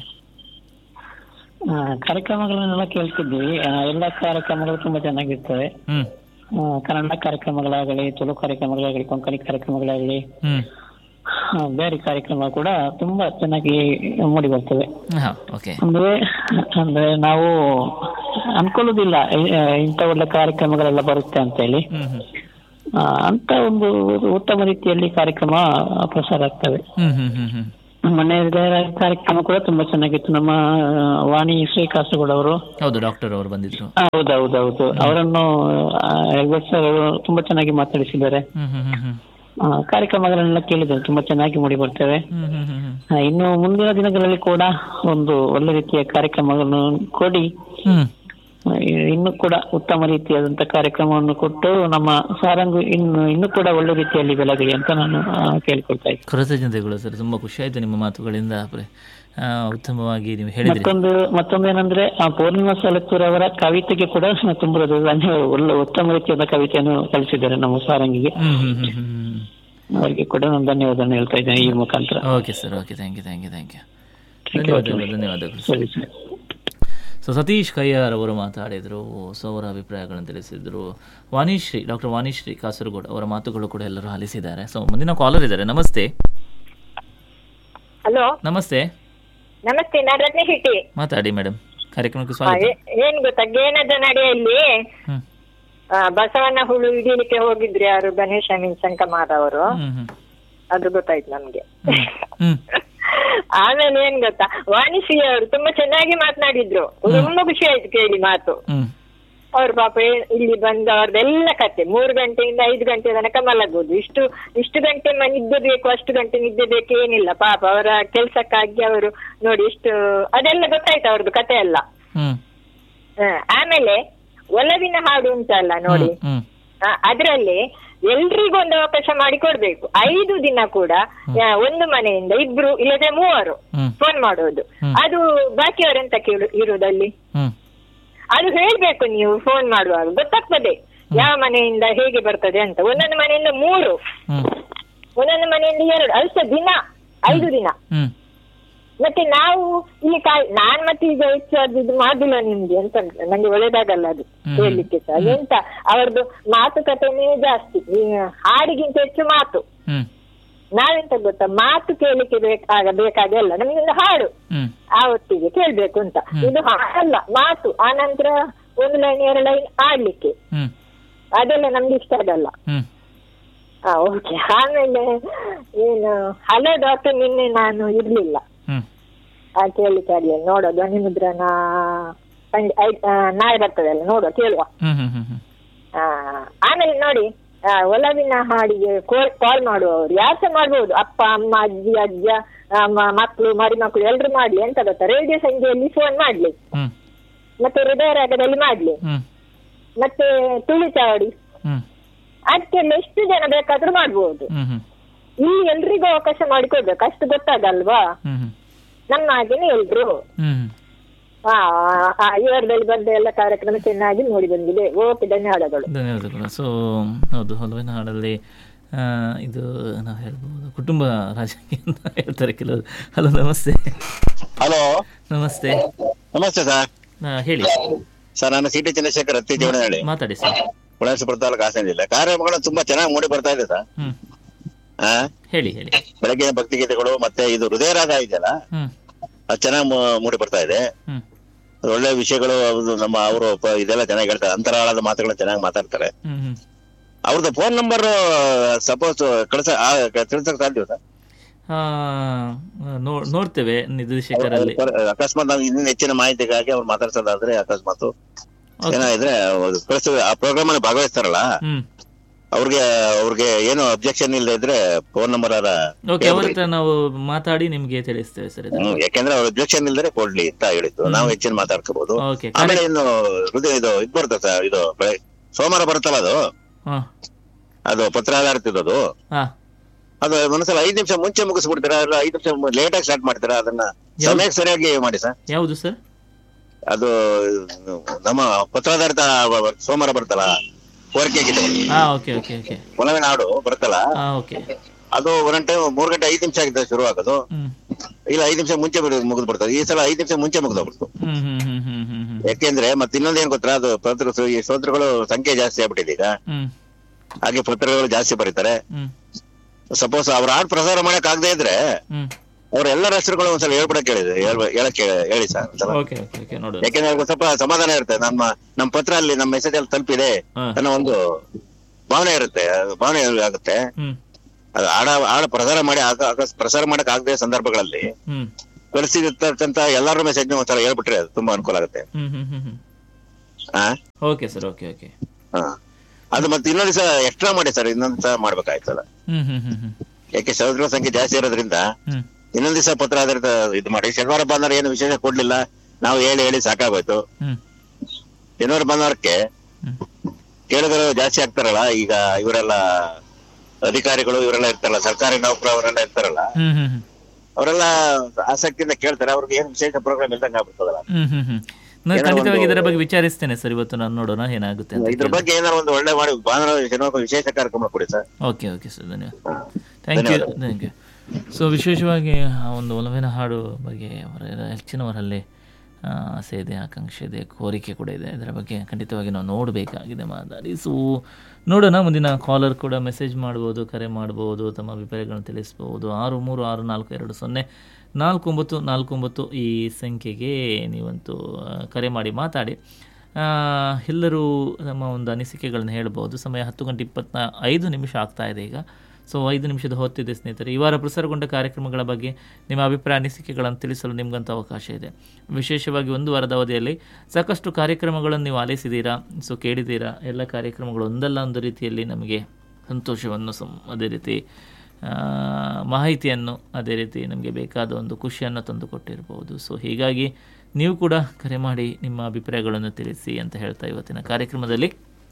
ಆ, ಕಾರ್ಯಕ್ರಮಗಳನ್ನೆಲ್ಲ ಕೇಳ್ತಿದ್ವಿ ಆ, ಎಲ್ಲ ಕಾರ್ಯಕ್ರಮಗಳು ತುಂಬಾ ಚೆನ್ನಾಗಿರ್ತವೆ ಹ್ಞೂ ಆ, ಕನ್ನಡ ಕಾರ್ಯಕ್ರಮಗಳಾಗಲಿ ತುಳು ಕಾರ್ಯಕ್ರಮಗಳಾಗಲಿ ಕೊಂಕಣಿ ಕಾರ್ಯಕ್ರಮಗಳಾಗಲಿ ಹ್ಞೂ ಆ, ಬೇರೆ ಕಾರ್ಯಕ್ರಮ ಕೂಡ ತುಂಬಾ ಚೆನ್ನಾಗಿ ಮೂಡಿ ಬರ್ತವೆ ಹಾಂ ಓಕೆ ಅಂದ್ರೆ ಅಂದ್ರೆ ನಾವು ಅನ್ಕೊಳ್ಳೋದಿಲ್ಲ ಇ- ಇಂಥ ಒಳ್ಳೆ ಕಾರ್ಯಕ್ರಮಗಳೆಲ್ಲ ಬರುತ್ತೆ ಅಂತ ಹೇಳಿ ಹ್ಞೂ ಹ್ಞೂ ಆ, ಅಂತ ಒಂದು ಉತ್ತಮ ರೀತಿಯಲ್ಲಿ ಕಾರ್ಯಕ್ರಮ ಪ್ರಸಾರ ಆಗ್ತವೆ ಹ್ಞೂ ಹ್ಞೂ ಹ್ಞೂ ಹ್ಞೂ ಮೊನ್ನೆ ಕಾರ್ಯಕ್ರಮ ಕೂಡ ತುಂಬಾ ಚೆನ್ನಾಗಿತ್ತು ನಮ್ಮ ಆ, ವಾಣಿ ಶ್ರೀ ಕಾಸರಗೋಡು ಅವರು ಹೌದು ಡಾಕ್ಟರ್ ಅವರು ಬಂದಿದ್ರು ಹೌದೌದೌದು ಅವರನ್ನು ಹೆಲ್ಬರ್ಟ್ ಸರ್ ಅವರು ತುಂಬಾ ಚೆನ್ನಾಗಿ ಮಾತಾಡಿಸಿದ್ದಾರೆ ಹ್ಞೂ ಹ್ಞೂ ಹ್ಞೂ ಹ್ಞೂ ಆ, ಕಾರ್ಯಕ್ರಮಗಳನ್ನೆಲ್ಲ ಕೇಳಿದ್ದೇವೆ ತುಂಬಾ ಚೆನ್ನಾಗಿ ಮೂಡಿ ಬರ್ತೇವೆ ಹ್ಞೂ ಹ್ಞೂ ಹ್ಞೂ ಹ್ಞೂ ಆ, ಇನ್ನು ಮುಂದಿನ ದಿನಗಳಲ್ಲಿ ಕೂಡ ಒಂದು ಒಳ್ಳೆ ರೀತಿಯ ಕಾರ್ಯಕ್ರಮಗಳನ್ನು ಕೊಡಿ ಹ್ಮ್ ಆ, ಇನ್ನು ಕೂಡ ಉತ್ತಮ ರೀತಿಯಾದಂತ ಕಾರ್ಯಕ್ರಮವನ್ನು ಕೊಟ್ಟು ನಮ್ಮ ಸಾರಂಗು ಇನ್ನು ಇನ್ನು ಕೂಡ ಒಳ್ಳೆ ರೀತಿಯಲ್ಲಿ ಬೆಳಗಲಿ ಅಂತ ನಾನು ಆ, ಕೇಳ್ಕೊಳ್ತಾ ಇದ್ದೀನಿ ಕೃತಜ್ಞತೆಗಳು ಸರ್ ತುಂಬ ಖುಷಿ ಆಯ್ತು ನಿಮ್ಮ ಮಾತುಗಳಿಂದ ಪ್ರೆ- ಆ, ಉತ್ತಮವಾಗಿ ನೀವು ಹೇಳಿದ್ರಿ ಮತ್ತೊಂದು ಮತ್ತೊಂದೇನಂದ್ರೆ ಆ ಪೂರ್ಣಿಮಾ ಸಲತ್ತೂರ್ ಅವರ ಕವಿತೆಗೆ ಕೂಡ ತುಂಬ ಧನ್ಯವಾದ ಒಳ್ಳೆ ಉತ್ತಮ ರೀತಿಯಾದ ಕವಿತೆಯನ್ನು ಕಲಿಸಿದ್ದಾರೆ ನಮ್ಮ ಸಾರಂಗಿಗೆ ಹ್ಮ್ ಹ್ಮ್ ಹ್ಮ್ ಹ್ಮ್ ಹ್ಮ್ ಅವರಿಗೆ ಕೂಡ ನಾನು ಧನ್ಯವಾದ ಹೇಳ್ತಾ ಇದ್ದೇನೆ ಈ ಮುಖಾಂತರ okay sir okay thank you thank you thank you ಧನ್ಯವಾದಗಳು ಧನ್ಯವಾದಗಳು ಸರಿ ಸರಿ ಸೊ ಸತೀಶ್ ಕಯ್ಯಾರ್ ಅವರು ಮಾತಾಡಿದರು ಸೊ ಅವರ ಅಭಿಪ್ರಾಯಗಳನ್ನು ತಿಳಿಸಿದರು ವಾಣಿಶ್ರೀ ಡಾಕ್ಟರ್ ವಾಣಿಶ್ರೀ ಕಾಸರಗೋಡು ಅವರ ಮಾತುಗಳು ಕೂಡ ಎಲ್ಲರೂ ಆಲಿಸಿದ್ದಾರೆ ಸೊ ಮುಂದಿನ ಕಾಲರ್ ಇದ್ದಾರೆ ನಮಸ್ತೆ ಹಲೋ ನಮಸ್ತೆ ನಮಸ್ತೆ ನಾನು ರತ್ನ ಶೆಟ್ಟಿ ಮಾತಾಡಿ ಮೇಡಮ್ ಕಾರ್ಯಕ್ರಮಕ್ಕೆ ಆ, ಸ್ವಾಗತ ಏ- ಏನ್ ಗೊತ್ತಾ ಗೇನದ ನಡೆಯಲ್ಲಿ ಹ್ಮ್ ಆ, ಬಸವಣ್ಣ ಹುಳು ಹಿಡೀಲಿಕ್ಕೆ ಹೋಗಿದ್ರು ಯಾರು ಗಣೇಶ ಮೀನ್ ಶಂಕಮಾರ ಅವರು ಹ್ಮ್ ಹ್ಮ್ ಅದು ಗೊತ್ತಾಯ್ತು ನಮ್ಗೆ ಹ್ಮ್ ಆಮೇಲೆ ಏನ್ ಗೊತ್ತಾ ವಾಣಿಶ್ರೀ ಅವರು ತುಂಬಾ ಚೆನ್ನಾಗಿ ಮಾತನಾಡಿದ್ರು ತುಂಬಾ ಖುಷಿ ಆಯ್ತು ಕೇಳಿ ಮಾತು ಹ್ಮ್ ಅವ್ರ ಪಾಪ ಏ- ಇಲ್ಲಿ ಬಂದ ಅವ್ರದ್ದೆಲ್ಲ ಕತೆ ಮೂರು ಗಂಟೆಯಿಂದ ಐದು ಗಂಟೆ ತನಕ ಮಲಗೋದು ಇಷ್ಟು ಇಷ್ಟು ಗಂಟೆ ಮ- ನಿದ್ದೆ ಬೇಕು ಅಷ್ಟು ಗಂಟೆ ನಿದ್ದೆ ಬೇಕು ಏನಿಲ್ಲ ಪಾಪ ಅವರ ಕೆಲ್ಸಕ್ಕಾಗಿ ಅವರು ನೋಡಿ ಇಷ್ಟು ಅದೆಲ್ಲ ಗೊತ್ತಾಯ್ತು ಅವ್ರದ್ದು ಕತೆ ಎಲ್ಲ ಹ್ಮ್ ಹ, ಆಮೇಲೆ ಒಲವಿನ ಹಾಡು ಉಂಟಲ್ಲ ನೋಡಿ ಹ್ಮ್ ಆ, ಅದ್ರಲ್ಲಿ ಎಲ್ರಿಗೂ ಒಂದು ಅವಕಾಶ ಮಾಡಿ ಕೊಡ್ಬೇಕು ಐದು ದಿನ ಕೂಡ ಆ, ಒಂದು ಮನೆಯಿಂದ ಇಬ್ರು ಇಲ್ಲದೆ ಮೂವರು ಹ್ಮ್ ಫೋನ್ ಮಾಡೋದು ಅದು ಬಾಕಿಯವರೆಂತ ಕೇಳು ಇರುವುದಲ್ಲಿ ಹ್ಮ್ ಅದು ಹೇಳ್ಬೇಕು ನೀವು ಫೋನ್ ಮಾಡುವಾಗ ಗೊತ್ತಾಗ್ತದೆ ಯಾವ ಮನೆಯಿಂದ ಹೇಗೆ ಬರ್ತದೆ ಅಂತ ಒಂದೊಂದು ಮನೆಯಿಂದ ಮೂರು ಹ್ಮ್ ಒಂದೊಂದು ಮನೆಯಿಂದ ಎರಡು ಅದು ಸಹ ದಿನ ಐದು ದಿನ ಹ್ಮ್ ಮತ್ತೆ ನಾವು ಇಲ್ಲಿ ಕಾಯ್ ನಾನ್ ಮತ್ತೆ ಈಗ ಹೆಚ್ಚು ಅದು ಇದು ಮಾಡುದಿಲ್ಲ ನಿಮ್ಗೆ ಎಂತ ನಂಗೆ ಒಳ್ಳೇದಾಗಲ್ಲ ಅದು ಹೇಳ್ಲಿಕ್ಕೆ ಸಹ ಎಂತ ಅವ್ರದ್ದು ಮಾತುಕತೆನೇ ಜಾಸ್ತಿ ಈ ಹಾಡಿಗಿಂತ ಹೆಚ್ಚು ಮಾತು ಹ್ಮ್ ನಾವೆಂತ ಗೊತ್ತಾ ಮಾತು ಕೇಳಿಕ್ಕೆ ಬೇಕಾಗ ಬೇಕಾಗಲ್ಲ ನಮ್ಗೆ ಒಂದು ಹಾಡು ಹ್ಮ್ ಆ ಹೊತ್ತಿಗೆ ಕೇಳ್ಬೇಕು ಅಂತ ಇದು ಹಾಡಲ್ಲ ಮಾತು ಆನಂತರ ಒಂದು ಲೈನ್ ಎರಡು ಲೈನ್ ಆಡ್ಲಿಕ್ಕೆ ಹ್ಮ್ ಅದೆಲ್ಲ ನಮ್ಗೆ ಇಷ್ಟ ಆಗಲ್ಲ ಹ್ಮ್ ಹಾ ಓಕೆ ಆಮೇಲೆ ಏನು ಹಲೋ ಡಾಕ್ಟರ್ ನಿನ್ನೆ ನಾನು ಇರ್ಲಿಲ್ಲ ಹ್ಮ್ ಆ ಕೇಳಲಿಕ್ಕೆ ಆಗ್ಲಿಲ್ಲ ನೋಡುವ ಧ್ವನಿ ಮುದ್ರಣ ಸಂಜೆ ಐದ್- ಆ, ನಾಳೆ ಬರ್ತದಲ್ಲ ನೋಡುವ ಕೇಳುವ ಹ್ಮ್ ಹ್ಮ್ ಹ್ಮ್ ಹ್ಮ್ ಆ, ಆಮೇಲೆ ನೋಡಿ ಆ, ಒಲವಿನ ಹಾಡಿಗೆ ಕಾಲ್ ಮಾಡುವವರು ಯಾರು ಸಹ ಮಾಡ್ಬೋದು ಅಪ್ಪ ಅಮ್ಮ ಅಜ್ಜಿ ಅಜ್ಜ ಆ, ಮ- ಮಕ್ಳು ಮರಿಮಕ್ಳು ಎಲ್ರು ಮಾಡ್ಲಿ ಎಂತ ಗೊತ್ತಾ ರೇಡಿಯೋ ಸಂಜೆಯಲ್ಲಿ ಫೋನ್ ಮಾಡ್ಲಿ ಹ್ಮ್ ಮತ್ತೆ ಹೃದಯ ರಾಗದಲ್ಲಿ ಮಾಡ್ಲಿ ಹ್ಮ್ ಮತ್ತೆ ತುಳು ಚಾವಡಿ ಹ್ಮ್ ಅದಕ್ಕೆಲ್ಲ ಎಷ್ಟು ಜನ ಬೇಕಾದ್ರೂ ಮಾಡ್ಬೋದು ಹ್ಮ್ ಹ್ಮ್ ಇಲ್ಲಿ ಎಲ್ರಿಗೂ ಅವಕಾಶ ಮಾಡಿಕೊಡ್ಬೇಕು ಅಷ್ಟು ಗೊತ್ತಾಗಲ್ವಾ ಹ್ಮ್ ಹ್ಮ್ ನಮ್ಮ ಹಾಗೇನೆ ಎಲ್ರು ಹ್ಮ್ ಹಾ ಆ, ಈ ವಾರದಲ್ಲಿ ಬಂದ ಎಲ್ಲ ಕಾರ್ಯಕ್ರಮ ಚೆನ್ನಾಗಿ ನೋಡಿ ಬಂದಿದೆ ಓಕೆ ಧನ್ಯವಾದಗಳು ಧನ್ಯವಾದಗಳು ಸೊ ಹೌದು ಹಲವಿನ ಹಾಡಲ್ಲಿ ಆ, ಇದು ನಾವು ಹೇಳ್ಬೋದು ಕುಟುಂಬ ರಾಜಕೀಯ ಅಂತ ಹೇಳ್ತಾರೆ ಕೆಲವರು ಹಲೋ ನಮಸ್ತೆ ಹಲೋ ನಮಸ್ತೆ ನಮಸ್ತೆ ಸರ್ ಆ, ಹೇಳಿ ಸರ್ ನಾನು ಸಿ ಟಿ ಚಂದ್ರಶೇಖರ್ ಹತ್ತಿ ಜೀವನಹಳ್ಳಿ ಮಾತಾಡಿ ಸರ್ ಉಳಾಸಪುರ ತಾಲೂಕು ಹಾಸನ ಜಿಲ್ಲೆ ಕಾರ್ಯಕ್ರಮಗಳು ತುಂಬಾ ಚೆನ್ನಾಗಿ ಮೂಡಿ ಬರ್ತಾ ಇದೆ ಸರ್ ಹ್ಮ್ ಆ ಹೇಳಿ ಹೇಳಿ ಬೆಳಗ್ಗಿನ ಭಕ್ತಿಗೀತೆಗಳು ಮತ್ತೆ ಇದು ಹೃದಯರಾಗ ಇದೆಯಲ್ಲ ಹ್ಮ್ ಅದು ಚೆನ್ನಾಗಿ ಮೂಡಿ ಬರ್ತಾ ಇದೆ ಹ್ಮ್ ಅದು ಒಳ್ಳೆ ವಿಷಯಗಳು ಅದು ನಮ್ಮ ಅವರು ಇದೆಲ್ಲ ಚೆನ್ನಾಗಿ ಹೇಳ್ತಾರೆ ಅಂತರಾಳದ ಮಾತುಗಳು ಚೆನ್ನಾಗಿ ಮಾತಾಡ್ತಾರೆ ಹ್ಮ್ ಹ್ಮ್ ಅವ್ರದ್ದು ಫೋನ್ ನಂಬರ್ ಸಪೋಸ್ ಕಳ್ಸ ಆ, ತಿಳ್ಸಕ್ ಸಾಧ್ಯ ಸರ್ ಆ, ನೋ- ನೋಡ್ತೇವೆ ನಿರ್ದೇಶಕರಲ್ಲಿ ಅಕಸ್ಮಾತ್ ನಾವು ಇನ್ನೂ ಹೆಚ್ಚಿನ ಮಾಹಿತಿಗಾಗಿ ಅವ್ರು ಮಾತಾಡ್ಸೋದಾದ್ರೆ ಅಕಸ್ಮಾತ್ ಏನಾದ್ರೆ ಕಳಿಸ ಆ ಪ್ರೋಗ್ರಾಮ್ ಅಲ್ಲಿ ಭಾಗವಹಿಸ್ತಾರಲ್ಲ ಹ್ಮ್ ಅವ್ರಿಗೆ ಅವ್ರಿಗೆ ಏನು ಅಬ್ಜೆಕ್ಷನ್ ಇಲ್ಲದೆ ಇದ್ರೆ ಫೋನ್ ನಂಬರ್ ಓಕೆ ಅವ್ರ ಹತ್ರ ನಾವು ಮಾತಾಡಿ ನಿಮ್ಗೆ ತಿಳಿಸ್ತೇವೆ ಸರ್ ಇದು ಯಾಕಂದ್ರೆ ಅವ್ರ ಅಬ್ಜೆಕ್ಷನ್ ಇಲ್ದರೆ ಕೊಡ್ಲಿ ಅಂತ ಹೇಳಿದ್ದು ನಾವು ಹೆಚ್ಚಿನ ಮಾತಾಡ್ಕೋಬಹುದು ಓಕೆ ಆಮೇಲೆ ಇನ್ನು ಹೃದಯ ಇದು ಇದು ಬರುತ್ತೆ ಸರ್ ಇದು ಬೆಳೆ- ಸೋಮವಾರ ಬರುತ್ತಲ್ಲ ಅದು ಹಾ ಅದು ಪತ್ರ ಆಧಾರಿತ ಅದು ಹಾ ಅದು ಒಂದ್ಸಲ ಐದ್ ನಿಮಿಷ ಮುಂಚೆ ಮುಗಿಸ್ಬಿಡ್ತೀರಾ ಇಲ್ಲ ಐದ್ ನಿಮಿಷ ಲೇಟ್ ಆಗಿ ಸ್ಟಾರ್ಟ್ ಮಾಡ್ತೀರಾ ಅದನ್ನ ಸಮಯಕ್ಕೆ ಸರಿಯಾಗಿ ಮಾಡಿ ಸರ್ ಯಾವುದು ಸರ್ ಅದು ನಮ್ಮ ಪತ್ರಾಧಾರಿತ ಸೋಮವಾರ ಬರುತ್ತಲ್ಲ ಕೋರಿಕೆ ಗೀತೆ ಹಾ ಓಕೆ ಓಕೆ ಓಕೆ ಒಲವಿನ ಹಾಡು ಬರುತ್ತಲ್ಲ ಹಾ ಓಕೆ ಅದು ಒಂದೊಂದ್ ಟೈಮ್ ಮೂರ್ ಗಂಟೆ ಐದ್ ನಿಮಿಷ ಆಗಿದ್ದ ಶುರು ಆಗೋದು ಹ್ಮ್ ಇಲ್ಲ ಐದ್ ನಿಮಿಷ ಮುಂಚೆ ಮುಗಿದು ಬಿಡ್ತದೆ ಈ ಸಲ ಐದ್ ನಿಮಿಷ ಮುಂಚೆ ಮುಗಿದೋಗ್ಬಿಡ್ತು ಹ್ಮ್ ಹ್ಮ್ ಹ್ಮ್ ಹ್ಮ್ ಹ್ಮ್ ಹ್ಮ್ ಯಾಕೆಂದ್ರೆ ಮತ್ತೆ ಇನ್ನೊಂದ್ ಏನ್ ಗೊತ್ತಾ ಅದು ಪತ್ರ ಈ ಸ್ತೋತ್ರಗಳು ಸಂಖ್ಯೆ ಜಾಸ್ತಿ ಆಗ್ಬಿಟ್ಟಿದೆ ಈಗ ಹ್ಮ್ ಹಾಗೆ ಪತ್ರಗಳು ಜಾಸ್ತಿ ಬರೀತಾರೆ ಹ್ಮ್ ಸಪೋಸ್ ಅವ್ರ ಹಾಡ್ ಪ್ರಸಾರ ಮಾಡಕ್ ಆಗದೆ ಇದ್ರೆ ಹ್ಮ್ ಅವ್ರ ಎಲ್ಲರ ಹೆಸರುಗಳು ಒಂದ್ಸಲ ಹೇಳ್ಬಿಡಕ್ ಹೇಳಿದೆ ಹೇಳಕ್ ಹೇಳಿ ಸರ್ ಒಂದ್ಸಲ ಓಕೆ ಓಕೆ ಓಕೆ ನೋಡೋಣ ಯಾಕೆಂದ್ರೆ ಅವ್ರಿಗೆ ಸ್ವಲ್ಪ ಸಮಾಧಾನ ಇರುತ್ತೆ ನಮ್ಮ ನಮ್ಮ ಪತ್ರ ಅಲ್ಲಿ ನಮ್ಮ ಮೆಸೇಜ್ ಅಲ್ಲಿ ತಲುಪಿದೆ ಹಾ. ಅನ್ನೋ ಒಂದು ಭಾವನೆ ಇರುತ್ತೆ ಅದು ಭಾವನೆ ಆಗುತ್ತೆ ಹ್ಮ್ ಅದು ಆಡ ಆಡ ಪ್ರಸಾರ ಮಾಡಿ ಆಗ- ಆಗ ಪ್ರಸಾರ ಮಾಡಕ್ ಆಗದೆ ಸಂದರ್ಭಗಳಲ್ಲಿ ಹ್ಮ್ ಕಳಿಸಿರ್ತಕ್ಕಂತ ಎಲ್ಲಾರ ಮೆಸೇಜ್ ಒಂದ್ಸಲ ಹೇಳ್ಬಿಟ್ರೆ ಅದು ತುಂಬಾ ಅನುಕೂಲ ಆಗುತ್ತೆ ಹ್ಮ್ ಹ್ಮ್ ಹ್ಮ್ ಹ್ಮ್ ಹಾ ಓಕೆ ಸರ್ ಓಕೆ ಓಕೆ ಹಾ. ಅದು ಮತ್ತೆ ಇನ್ನೊಂದ್ ದಿವಸ ಎಕ್ಸ್ಟ್ರಾ ಮಾಡಿ ಸರ್ ಇನ್ನೊಂದ್ ದಿವಸ ಮಾಡ್ಬೇಕಾಯ್ತಲ್ಲ ಹ್ಮ್ ಹ್ಮ್ ಹ್ಮ್ ಹ್ಮ್ ಯಾಕೆ ಸಹೋದರ ಸಂಖ್ಯೆ ಜಾಸ್ತಿ ಇರೋದ್ರಿಂದ ಹ್ಮ್ ಇನ್ನೊಂದ್ ದಿವಸ ಪತ್ರ ಆಧಾರಿತ ಇದು ಮಾಡಿ ಶನಿವಾರ ಭಾನುವಾರ ಏನು ವಿಶೇಷ ಕೊಡ್ಲಿಲ್ಲ ನಾವು ಹೇಳಿ ಹೇಳಿ ಸಾಕಾಗೋಯ್ತು ಹ್ಮ್ ಶನಿವಾರ ಭಾನುವಾರಕ್ಕೆ ಹ್ಮ್ ಕೇಳುಗರು ಜಾಸ್ತಿ ಆಗ್ತಾರಲ್ಲ ಈಗ ಇವರೆಲ್ಲ ಅಧಿಕಾರಿಗಳು ಇವರೆಲ್ಲ ಇರ್ತಾರಲ್ಲ ಸರ್ಕಾರಿ ನೌಕರು ಅವರೆಲ್ಲ ಇರ್ತಾರಲ್ಲ ಹ್ಮ್ ಹ್ಮ್ ಹ್ಮ್ ಅವರೆಲ್ಲ ಆಸಕ್ತಿಯಿಂದ ಕೇಳ್ತಾರೆ ಅವ್ರಿಗೆ ಏನು ವಿಶೇಷ ಪ್ರೋಗ್ರಾಮ್ ಇಲ್ದಂಗೆ ಆಗ್ಬಿಡ್ತದಲ್ಲ ಹ್ಮ್ ಹ್ಮ್ ಹ್ಮ್ ನಾನು ಏನೋ ಖಂಡಿತವಾಗಿ ಒಂದು- ಇದರ ಬಗ್ಗೆ ವಿಚಾರಿಸ್ತೇನೆ ಸರ್ ಇವತ್ತು ನಾನು ನೋಡೋಣ ಏನಾಗುತ್ತೆ ಅಂತ ಇದ್ರ ಬಗ್ಗೆ ಏನಾರ ಒಂದು ಒಳ್ಳೆ ಮಾಡಿ ಭಾನುವಾರ ಶನಿವಾರ ವಿಶೇಷ ಕಾರ್ಯಕ್ರಮ ಕೊಡಿ ಸರ್ ಓಕೆ ಓಕೆ ಸರ್ ಧನ್ಯವಾದ thank you thank you so ವಿಶೇಷವಾಗಿ ಆ ಒಂದು ಒಲವಿನ ಹಾಡು ಬಗ್ಗೆ ಅವರ ಹೆಚ್ಚಿನವರಲ್ಲಿ ಆ, ಆಸೆ ಇದೆ ಆಕಾಂಕ್ಷೆ ಇದೆ ಕೋರಿಕೆ ಕೂಡ ಇದೆ ಇದರ ಬಗ್ಗೆ ಖಂಡಿತವಾಗಿ ನಾವು ನೋಡಬೇಕಾಗಿದೆ ಮಾತಾಡಿ ಸೊ ನೋಡೋಣ ಮುಂದಿನ ಕಾಲರ್ ಕೂಡ ಮೆಸೇಜ್ ಮಾಡ್ಬೋದು ಕರೆ ಮಾಡ್ಬೋದು ತಮ್ಮ ಅಭಿಪ್ರಾಯಗಳನ್ನು ತಿಳಿಸ್ಬೋದು ಆರು ಮೂರು ಆರು ನಾಲ್ಕು ಎರಡು ಸೊನ್ನೆ ನಾಲ್ಕು ಒಂಬತ್ತು ನಾಲ್ಕು ಒಂಬತ್ತು ಈ ಸಂಖ್ಯೆಗೆ ನೀವಂತೂ ಆ, ಕರೆ ಮಾಡಿ ಮಾತಾಡಿ ಆ, ಎಲ್ಲರೂ ನಮ್ಮ ಒಂದು ಅನಿಸಿಕೆಗಳನ್ನ ಹೇಳ್ಬೋದು ಸಮಯ ಹತ್ತು ಗಂಟೆ ಇಪ್ಪತ್ತ ಐದು ನಿಮಿಷ ಆಗ್ತಾ ಇದೆ ಈಗ ಸೊ ಐದು ನಿಮಿಷದ ಹೊತ್ತಿದೆ ಸ್ನೇಹಿತರೆ ಈ ವಾರ ಪ್ರಸಾರಗೊಂಡ ಕಾರ್ಯಕ್ರಮಗಳ ಬಗ್ಗೆ ನಿಮ್ಮ ಅಭಿಪ್ರಾಯ ಅನಿಸಿಕೆಗಳನ್ನು ತಿಳಿಸಲು ನಿಮಗಂತೂ ಅವಕಾಶ ಇದೆ ವಿಶೇಷವಾಗಿ ಒಂದು ವಾರದ ಅವಧಿಯಲ್ಲಿ ಸಾಕಷ್ಟು ಕಾರ್ಯಕ್ರಮಗಳನ್ನು ನೀವು ಆಲಿಸಿದ್ದೀರಾ ಸೊ ಕೇಳಿದ್ದೀರಾ ಎಲ್ಲ ಕಾರ್ಯಕ್ರಮಗಳು ಒಂದಲ್ಲ ಒಂದು ರೀತಿಯಲ್ಲಿ ನಮಗೆ ಸಂತೋಷವನ್ನು ಸಂ ಅದೇ ರೀತಿ ಆ, ಮಾಹಿತಿಯನ್ನು ಅದೇ ರೀತಿ ನಮಗೆ ಬೇಕಾದ ಒಂದು ಖುಷಿಯನ್ನು ತಂದುಕೊಟ್ಟಿರ್ಬೋದು ಸೊ ಹೀಗಾಗಿ ನೀವು ಕೂಡ ಕರೆ ಮಾಡಿ ನಿಮ್ಮ ಅಭಿಪ್ರಾಯಗಳನ್ನು ತಿಳಿಸಿ ಅಂತ ಹೇಳ್ತಾ ಇವತ್ತಿನ ಕಾರ್ಯಕ್ರಮದಲ್ಲಿ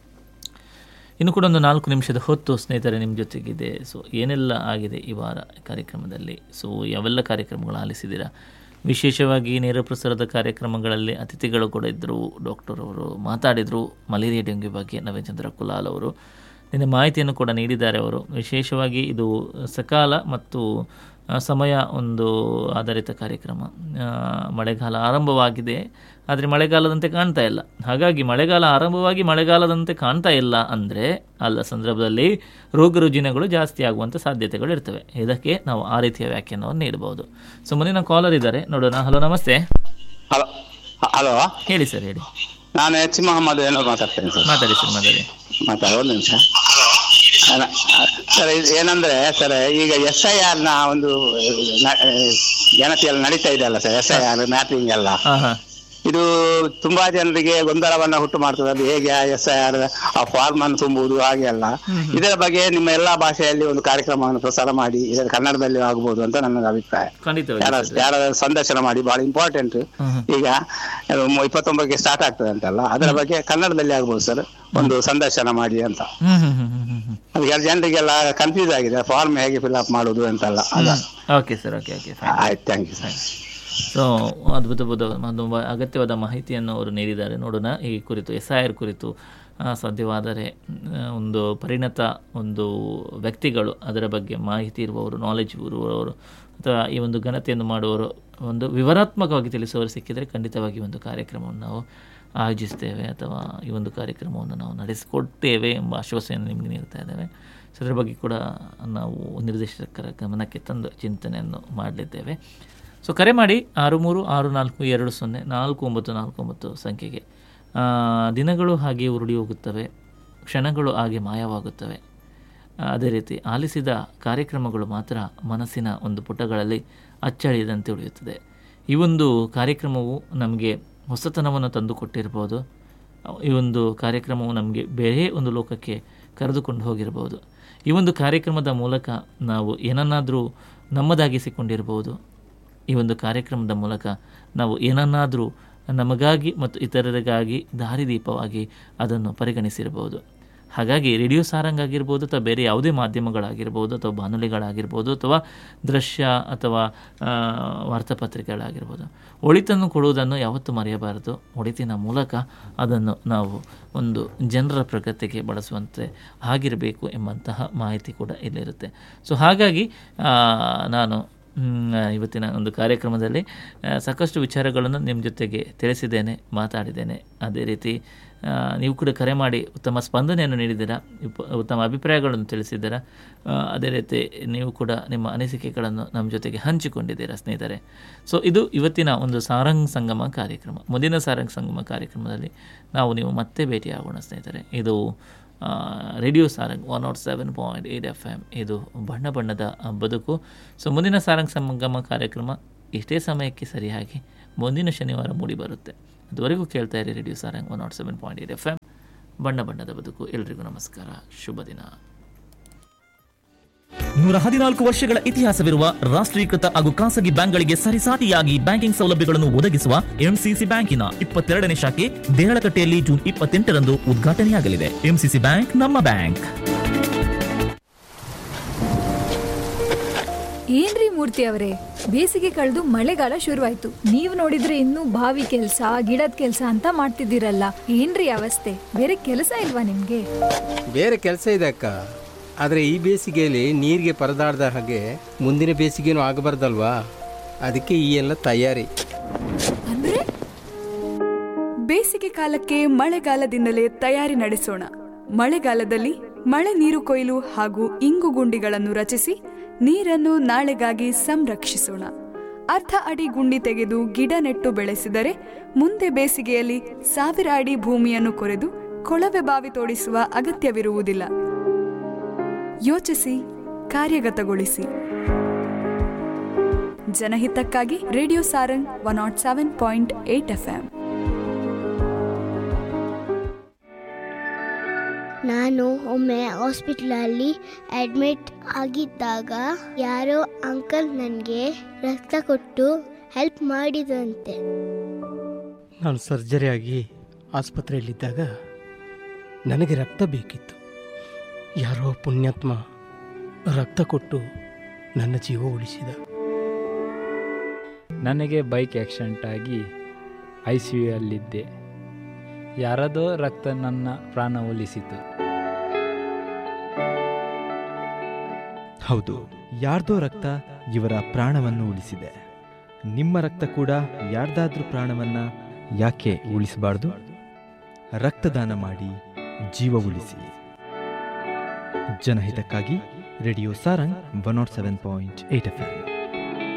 ಇನ್ನು ಕೂಡ ಒಂದು ನಾಲ್ಕು ನಿಮಿಷದ ಹೊತ್ತು ಸ್ನೇಹಿತರೆ ನಿಮ್ಮ ಜೊತೆಗಿದೆ ಸೊ ಏನೆಲ್ಲ ಆಗಿದೆ ಈ ವಾರ ಕಾರ್ಯಕ್ರಮದಲ್ಲಿ ಸೊ ಯಾವೆಲ್ಲ ಕಾರ್ಯಕ್ರಮಗಳು ಆಲಿಸಿದ್ದೀರಾ ವಿಶೇಷವಾಗಿ ನೇರ ಪ್ರಸಾರದ ಕಾರ್ಯಕ್ರಮಗಳಲ್ಲಿ ಅತಿಥಿಗಳು ಕೂಡ ಇದ್ದರು ಡಾಕ್ಟರ್ ಅವರು ಮಾತಾಡಿದರು ಮಲೇರಿಯಾ ಡೆಂಗ್ಯೂ ಬಗ್ಗೆ ನವೇಚಂದ್ರ ಕುಲಾಲ್ ಅವರು ನಿನ್ನೆ ಮಾಹಿತಿಯನ್ನು ಕೂಡ ನೀಡಿದ್ದಾರೆ ಅವರು ವಿಶೇಷವಾಗಿ ಇದು ಸಕಾಲ ಮತ್ತು ಆ, ಸಮಯ ಒಂದು ಆಧಾರಿತ ಕಾರ್ಯಕ್ರಮ ಆ, ಮಳೆಗಾಲ ಆರಂಭವಾಗಿದೆ ಆದರೆ ಮಳೆಗಾಲದಂತೆ ಕಾಣ್ತಾ ಇಲ್ಲ ಹಾಗಾಗಿ ಮಳೆಗಾಲ ಆರಂಭವಾಗಿ ಮಳೆಗಾಲದಂತೆ ಕಾಣ್ತಾ ಇಲ್ಲ ಅಂದರೆ ಅಲ್ಲ ಸಂದರ್ಭದಲ್ಲಿ ರೋಗ ರುಜಿನಗಳು ಜಾಸ್ತಿ ಆಗುವಂಥ ಸಾಧ್ಯತೆಗಳು ಇರ್ತವೆ ಇದಕ್ಕೆ ನಾವು ಆ ರೀತಿಯ ವ್ಯಾಖ್ಯಾನವನ್ನು ನೀಡಬಹುದು ಸೊ ಮುಂದಿನ ಕಾಲರ್ ಇದ್ದಾರೆ ನೋಡೋಣ ಹಲೋ ನಮಸ್ತೆ ಹಲೋ ಹಲೋ ಹೇಳಿ ಸರ್ ಹೇಳಿ ನಾನು ಎಚ್ ಮೊಹಮ್ಮದ್ ಏನೋ ಮಾತಾಡ್ತೇನೆ ಸರ್ ಮಾತಾಡಿ ಸರ್ ಮಾತಾಡಿ ಮಾತಾಡ ಒಂದು ನಿಮಿಷ ಅಲ್ಲ, ಸರ್ ಇದು ಏನಂದ್ರೆ ಸರ್ ಈಗ ಎಸ್ ಐ ಆರ್ ನ ಒಂದು ನ- ಗಣತಿಯಲ್ಲಿ ನಡೀತಾ ಇದೆ ಅಲ್ಲ sir S I R mapping ಎಲ್ಲ ಹಾಂ ಹಾಂ ಇದು ತುಂಬಾ ಜನರಿಗೆ ಗೊಂದಲವನ್ನ ಹುಟ್ಟು ಮಾಡ್ತದೆ ಅದು ಹೇಗೆ ಎಸ್ ಐ ಆರ್ ಆ ಫಾರ್ಮ್ ಅನ್ನು ತುಂಬುವುದು ಹಾಗೆ ಅಲ್ಲ ಇದರ ಬಗ್ಗೆ ನಿಮ್ಮ ಎಲ್ಲಾ ಭಾಷೆಯಲ್ಲಿ ಒಂದು ಕಾರ್ಯಕ್ರಮವನ್ನು ಪ್ರಸಾರ ಮಾಡಿ ಇದರ ಕನ್ನಡದಲ್ಲಿ ಆಗಬಹುದು ಅಂತ ನನ್ನ ಅಭಿಪ್ರಾಯ ಖಂಡಿತವಾಗಿ ಯಾರ ಸರ್. ಯಾರ ಸಂದರ್ಶನ ಮಾಡಿ ಬಹಳ ಇಂಪಾರ್ಟೆಂಟ್ ಹ್ಮ್ ಹ್ಮ್. ಈಗ ಅದು ಮು- ಇಪ್ಪತ್ತೊಂಬತ್ತಕ್ಕೆ ಸ್ಟಾರ್ಟ್ ಆಗ್ತದೆ ಅಂತಲ್ಲ ಅದರ ಬಗ್ಗೆ ಕನ್ನಡದಲ್ಲಿ ಆಗ್ಬೋದು ಸರ್ ಒಂದು ಸಂದರ್ಶನ ಮಾಡಿ ಅಂತ ಹ್ಮ್ ಹ್ಮ್ ಹ್ಮ್ ಹ್ಮ್ ಹ್ಮ್ ಹ್ಮ್ ಅದು ಎಲ್ಲ ಜನರಿಗೆಲ್ಲ ಕನ್ಫ್ಯೂಸ್ ಆಗಿದೆ ಫಾರ್ಮ್ ಹೇಗೆ ಫಿಲ್ ಅಪ್ ಮಾಡುದು ಅಂತಲ್ಲ ಅದ okay sir okay okay fine ಆಯ್ತು ಥ್ಯಾಂಕ್ ಯು ಸರ್ ಸೊ ಅದ್ಭುತವಾದ ಒಂದು ಅಗತ್ಯವಾದ ಮಾಹಿತಿಯನ್ನು ಅವರು ನೀಡಿದ್ದಾರೆ ನೋಡೋಣ ಈ ಕುರಿತು ಎಸ್ ಐ ಆರ್ ಕುರಿತು ಆ, ಸಾಧ್ಯವಾದರೆ ಆ, ಒಂದು ಪರಿಣತ ಒಂದು ವ್ಯಕ್ತಿಗಳು ಅದರ ಬಗ್ಗೆ ಮಾಹಿತಿ ಇರುವವರು ನಾಲೆಜ್ ಇರುವವರು ಅಥವಾ ಈ ಒಂದು ಘನತೆಯನ್ನು ಮಾಡುವವರು ಒಂದು ವಿವರಾತ್ಮಕವಾಗಿ ತಿಳಿಸುವವರು ಸಿಕ್ಕಿದರೆ ಖಂಡಿತವಾಗಿ ಒಂದು ಕಾರ್ಯಕ್ರಮವನ್ನು ನಾವು ಆಯೋಜಿಸ್ತೇವೆ ಅಥವಾ ಈ ಒಂದು ಕಾರ್ಯಕ್ರಮವನ್ನು ನಾವು ನಡೆಸಿಕೊಡ್ತೇವೆ ಎಂಬ ಆಶ್ವಾಸನೆಯನ್ನು ನಿಮಗೆ ನೀಡ್ತಾ ಇದ್ದೇವೆ ಸೊ ಅದರ ಬಗ್ಗೆ ಕೂಡ ನಾವು ನಿರ್ದೇಶಕರ ಗಮನಕ್ಕೆ ತಂದು ಚಿಂತನೆಯನ್ನು ಮಾಡಲಿದ್ದೇವೆ ಸೊ ಕರೆ ಮಾಡಿ ಆರು ಮೂರು ಆರು ನಾಲ್ಕು ಎರಡು ಸೊನ್ನೆ ನಾಲ್ಕು ಒಂಬತ್ತು ನಾಲ್ಕು ಒಂಬತ್ತು ಸಂಖ್ಯೆಗೆ ಆ, ದಿನಗಳು ಹಾಗೆ ಉರುಳಿ ಹೋಗುತ್ತವೆ ಕ್ಷಣಗಳು ಹಾಗೆ ಮಾಯವಾಗುತ್ತವೆ ಅದೇ ರೀತಿ ಆಲಿಸಿದ ಕಾರ್ಯಕ್ರಮಗಳು ಮಾತ್ರ ಮನಸ್ಸಿನ ಒಂದು ಪುಟಗಳಲ್ಲಿ ಅಚ್ಚಳಿಯದಂತೆ ಉಳಿಯುತ್ತದೆ ಈ ಒಂದು ಕಾರ್ಯಕ್ರಮವು ನಮಗೆ ಹೊಸತನವನ್ನು ತಂದುಕೊಟ್ಟಿರ್ಬೋದು ಈ ಒಂದು ಕಾರ್ಯಕ್ರಮವು ನಮಗೆ ಬೇರೆ ಒಂದು ಲೋಕಕ್ಕೆ ಕರೆದುಕೊಂಡು ಹೋಗಿರ್ಬೋದು ಈ ಒಂದು ಕಾರ್ಯಕ್ರಮದ ಮೂಲಕ ನಾವು ಏನನ್ನಾದರೂ ನಮ್ಮದಾಗಿಸಿಕೊಂಡಿರ್ಬೋದು ಈ ಒಂದು ಕಾರ್ಯಕ್ರಮದ ಮೂಲಕ ನಾವು ಏನನ್ನಾದರೂ ನಮಗಾಗಿ ಮತ್ತು ಇತರರಿಗಾಗಿ ದಾರಿದೀಪವಾಗಿ ಅದನ್ನು ಪರಿಗಣಿಸಿರ್ಬೋದು ಹಾಗಾಗಿ ರೇಡಿಯೋ ಸಾರಂಗ್ ಆಗಿರ್ಬೋದು ಅಥವಾ ಬೇರೆ ಯಾವುದೇ ಮಾಧ್ಯಮಗಳಾಗಿರ್ಬೋದು ಅಥವಾ ಬಾನುಲಿಗಳಾಗಿರ್ಬೋದು ಅಥವಾ ದೃಶ್ಯ ಅಥವಾ ಆ, ವಾರ್ತಾಪತ್ರಿಕೆಗಳಾಗಿರ್ಬೋದು ಒಳಿತನ್ನು ಕೊಡುವುದನ್ನು ಯಾವತ್ತೂ ಮರೆಯಬಾರದು ಒಳಿತಿನ ಮೂಲಕ ಅದನ್ನು ನಾವು ಒಂದು ಜನರ ಪ್ರಗತಿಗೆ ಬಳಸುವಂತೆ ಆಗಿರಬೇಕು ಎಂಬಂತಹ ಮಾಹಿತಿ ಕೂಡ ಇಲ್ಲಿರುತ್ತೆ ಸೊ ಹಾಗಾಗಿ ಆ, ನಾನು ಮ್, ಇವತ್ತಿನ ಒಂದು ಕಾರ್ಯಕ್ರಮದಲ್ಲಿ ಆ, ಸಾಕಷ್ಟು ವಿಚಾರಗಳನ್ನು ನಿಮ್ಮ ಜೊತೆಗೆ ತಿಳಿಸಿದ್ದೇನೆ ಮಾತಾಡಿದ್ದೇನೆ ಅದೇ ರೀತಿ ಆ, ನೀವು ಕೂಡ ಕರೆ ಮಾಡಿ ಉತ್ತಮ ಸ್ಪಂದನೆಯನ್ನು ನೀಡಿದ್ದೀರಾ ಉಪ- ಉತ್ತಮ ಅಭಿಪ್ರಾಯಗಳನ್ನು ತಿಳಿಸಿದ್ದೀರಾ ಆ, ಅದೇ ರೀತಿ ನೀವು ಕೂಡ ನಿಮ್ಮ ಅನಿಸಿಕೆಗಳನ್ನು ನಮ್ಮ ಜೊತೆಗೆ ಹಂಚಿಕೊಂಡಿದ್ದೀರಾ ಸ್ನೇಹಿತರೆ ಸೊ ಇದು ಇವತ್ತಿನ ಒಂದು ಸಾರಂಗ್ ಸಂಗಮ ಕಾರ್ಯಕ್ರಮ ಮುಂದಿನ ಸಾರಂಗ್ ಸಂಗಮ ಕಾರ್ಯಕ್ರಮದಲ್ಲಿ ನಾವು ನೀವು ಮತ್ತೆ ಭೇಟಿಯಾಗೋಣ ಸ್ನೇಹಿತರೆ ಇದು ಆ, radio Sarang one nought seven point eight F M ಇದು ಬಣ್ಣ ಬಣ್ಣದ ಬದುಕು ಸೊ ಮುಂದಿನ ಸಾರಂಗ್ ಸಂಗಮ ಕಾರ್ಯಕ್ರಮ ಇಷ್ಟೇ ಸಮಯಕ್ಕೆ ಸರಿಯಾಗಿ ಮುಂದಿನ ಶನಿವಾರ ಮೂಡಿ ಬರುತ್ತೆ ಅದುವರೆಗೂ ಕೇಳ್ತಾ ಇರಿ radio Sarang one nought seven point eight F M ಬಣ್ಣ ಬಣ್ಣದ ಬದುಕು ಎಲ್ರಿಗೂ ನಮಸ್ಕಾರ ಶುಭ ದಿನ ನೂರ ಹದಿನಾಲ್ಕು ವರ್ಷಗಳ ಇತಿಹಾಸವಿರುವ ರಾಷ್ಟ್ರೀಕೃತ ಹಾಗೂ ಖಾಸಗಿ ಬ್ಯಾಂಕ್ಗಳಿಗೆ ಸರಿಸಾಟಿಯಾಗಿ ಬ್ಯಾಂಕಿಂಗ್ ಸೌಲಭ್ಯಗಳನ್ನು ಒದಗಿಸುವ ಎಂಸಿಸಿ ಬ್ಯಾಂಕಿನ ಇಪ್ಪತ್ತೆರಡನೇ ಶಾಖೆ ದೇಹಳಕಟ್ಟೆಯಲ್ಲಿ ಜೂನ್ ಇಪ್ಪತ್ತೆಂಟರಂದು ಉದ್ಘಾಟನೆಯಾಗಲಿದೆ ಎಂಸಿಸಿ ಬ್ಯಾಂಕ್ ನಮ್ಮ ಬ್ಯಾಂಕ್ ಏನ್ರಿ ಮೂರ್ತಿ ಅವರೇ ಬೇಸಿಗೆ ಕಳೆದು ಮಳೆಗಾಲ ಶುರುವಾಯ್ತು ನೀವ್ ನೋಡಿದ್ರೆ ಇನ್ನೂ ಬಾವಿ ಕೆಲ್ಸ ಗಿಡದ ಕೆಲ್ಸ ಅಂತ ಮಾಡ್ತಿದ್ದೀರಲ್ಲ ಏನ್ರಿ ಅವಸ್ಥೆ ಬೇರೆ ಕೆಲಸ ಇಲ್ವಾ ನಿಮ್ಗೆ ಬೇರೆ ಕೆಲಸ ಇದೆ ಅಕ್ಕ ಆದರೆ ಈ ಬೇಸಿಗೆಯಲ್ಲಿ ನೀರಿಗೆ ಪರದಾಡ್ದ ಹಾಗೆ ಮುಂದಿನ ಬೇಸಿಗೆನೂ ಆಗಬಾರ್ದಲ್ವಾ ಅದಕ್ಕೆ ಈ ಎಲ್ಲ ತಯಾರಿ ಅಂದ್ರೆ ಬೇಸಿಗೆ ಕಾಲಕ್ಕೆ ಮಳೆಗಾಲದಿಂದಲೇ ತಯಾರಿ ನಡೆಸೋಣ ಮಳೆಗಾಲದಲ್ಲಿ ಮಳೆ ನೀರು ಕೊಯ್ಲು ಹಾಗೂ ಇಂಗು ಗುಂಡಿಗಳನ್ನು ರಚಿಸಿ ನೀರನ್ನು ನಾಳೆಗಾಗಿ ಸಂರಕ್ಷಿಸೋಣ ಅರ್ಧ ಅಡಿ ಗುಂಡಿ ತೆಗೆದು ಗಿಡ ನೆಟ್ಟು ಬೆಳೆಸಿದರೆ ಮುಂದೆ ಬೇಸಿಗೆಯಲ್ಲಿ ಸಾವಿರ ಅಡಿ ಭೂಮಿಯನ್ನು ಕೊರೆದು ಕೊಳವೆ ಬಾವಿ ತೋಡಿಸುವ ಅಗತ್ಯವಿರುವುದಿಲ್ಲ ಯೋಚಿಸಿ ಕಾರ್ಯಗತಗೊಳಿಸಿ ಜನಹಿತಕ್ಕಾಗಿ radio Sarang one nought seven point eight F M ನಾನು ಒಮ್ಮೆ ಹಾಸ್ಪಿಟ್ಲಲ್ಲಿ ಅಡ್ಮಿಟ್ ಆಗಿದ್ದಾಗ ಯಾರೋ ಅಂಕಲ್ ನನಗೆ ರಕ್ತ ಕೊಟ್ಟು ಹೆಲ್ಪ್ ಮಾಡಿದಂತೆ ನಾನು ಸರ್ಜರಿ ಆಗಿ ಆಸ್ಪತ್ರೆಯಲ್ಲಿದ್ದಾಗ ನನಗೆ ರಕ್ತ ಬೇಕಿತ್ತು ಯಾರೋ ಪುಣ್ಯಾತ್ಮ ರಕ್ತ ಕೊಟ್ಟು ನನ್ನ ಜೀವ ಉಳಿಸಿದ ನನಗೆ ಬೈಕ್ ಆಕ್ಸಿಡೆಂಟ್ ಆಗಿ ಐ ಸಿ ಯುಯಲ್ಲಿದ್ದೆ ಯಾರದೋ ರಕ್ತ ನನ್ನ ಪ್ರಾಣ ಉಳಿಸಿತು ಹೌದು ಯಾರ್ದೋ ರಕ್ತ ಇವರ ಪ್ರಾಣವನ್ನು ಉಳಿಸಿದೆ ನಿಮ್ಮ ರಕ್ತ ಕೂಡ ಯಾರ್ದಾದ್ರೂ ಪ್ರಾಣವನ್ನ ಯಾಕೆ ಉಳಿಸಬಾರ್ದು ರಕ್ತದಾನ ಮಾಡಿ ಜೀವ ಉಳಿಸಿ ಜನಹಿತಕ್ಕಾಗಿ radio Sarang one nought seven point eight F M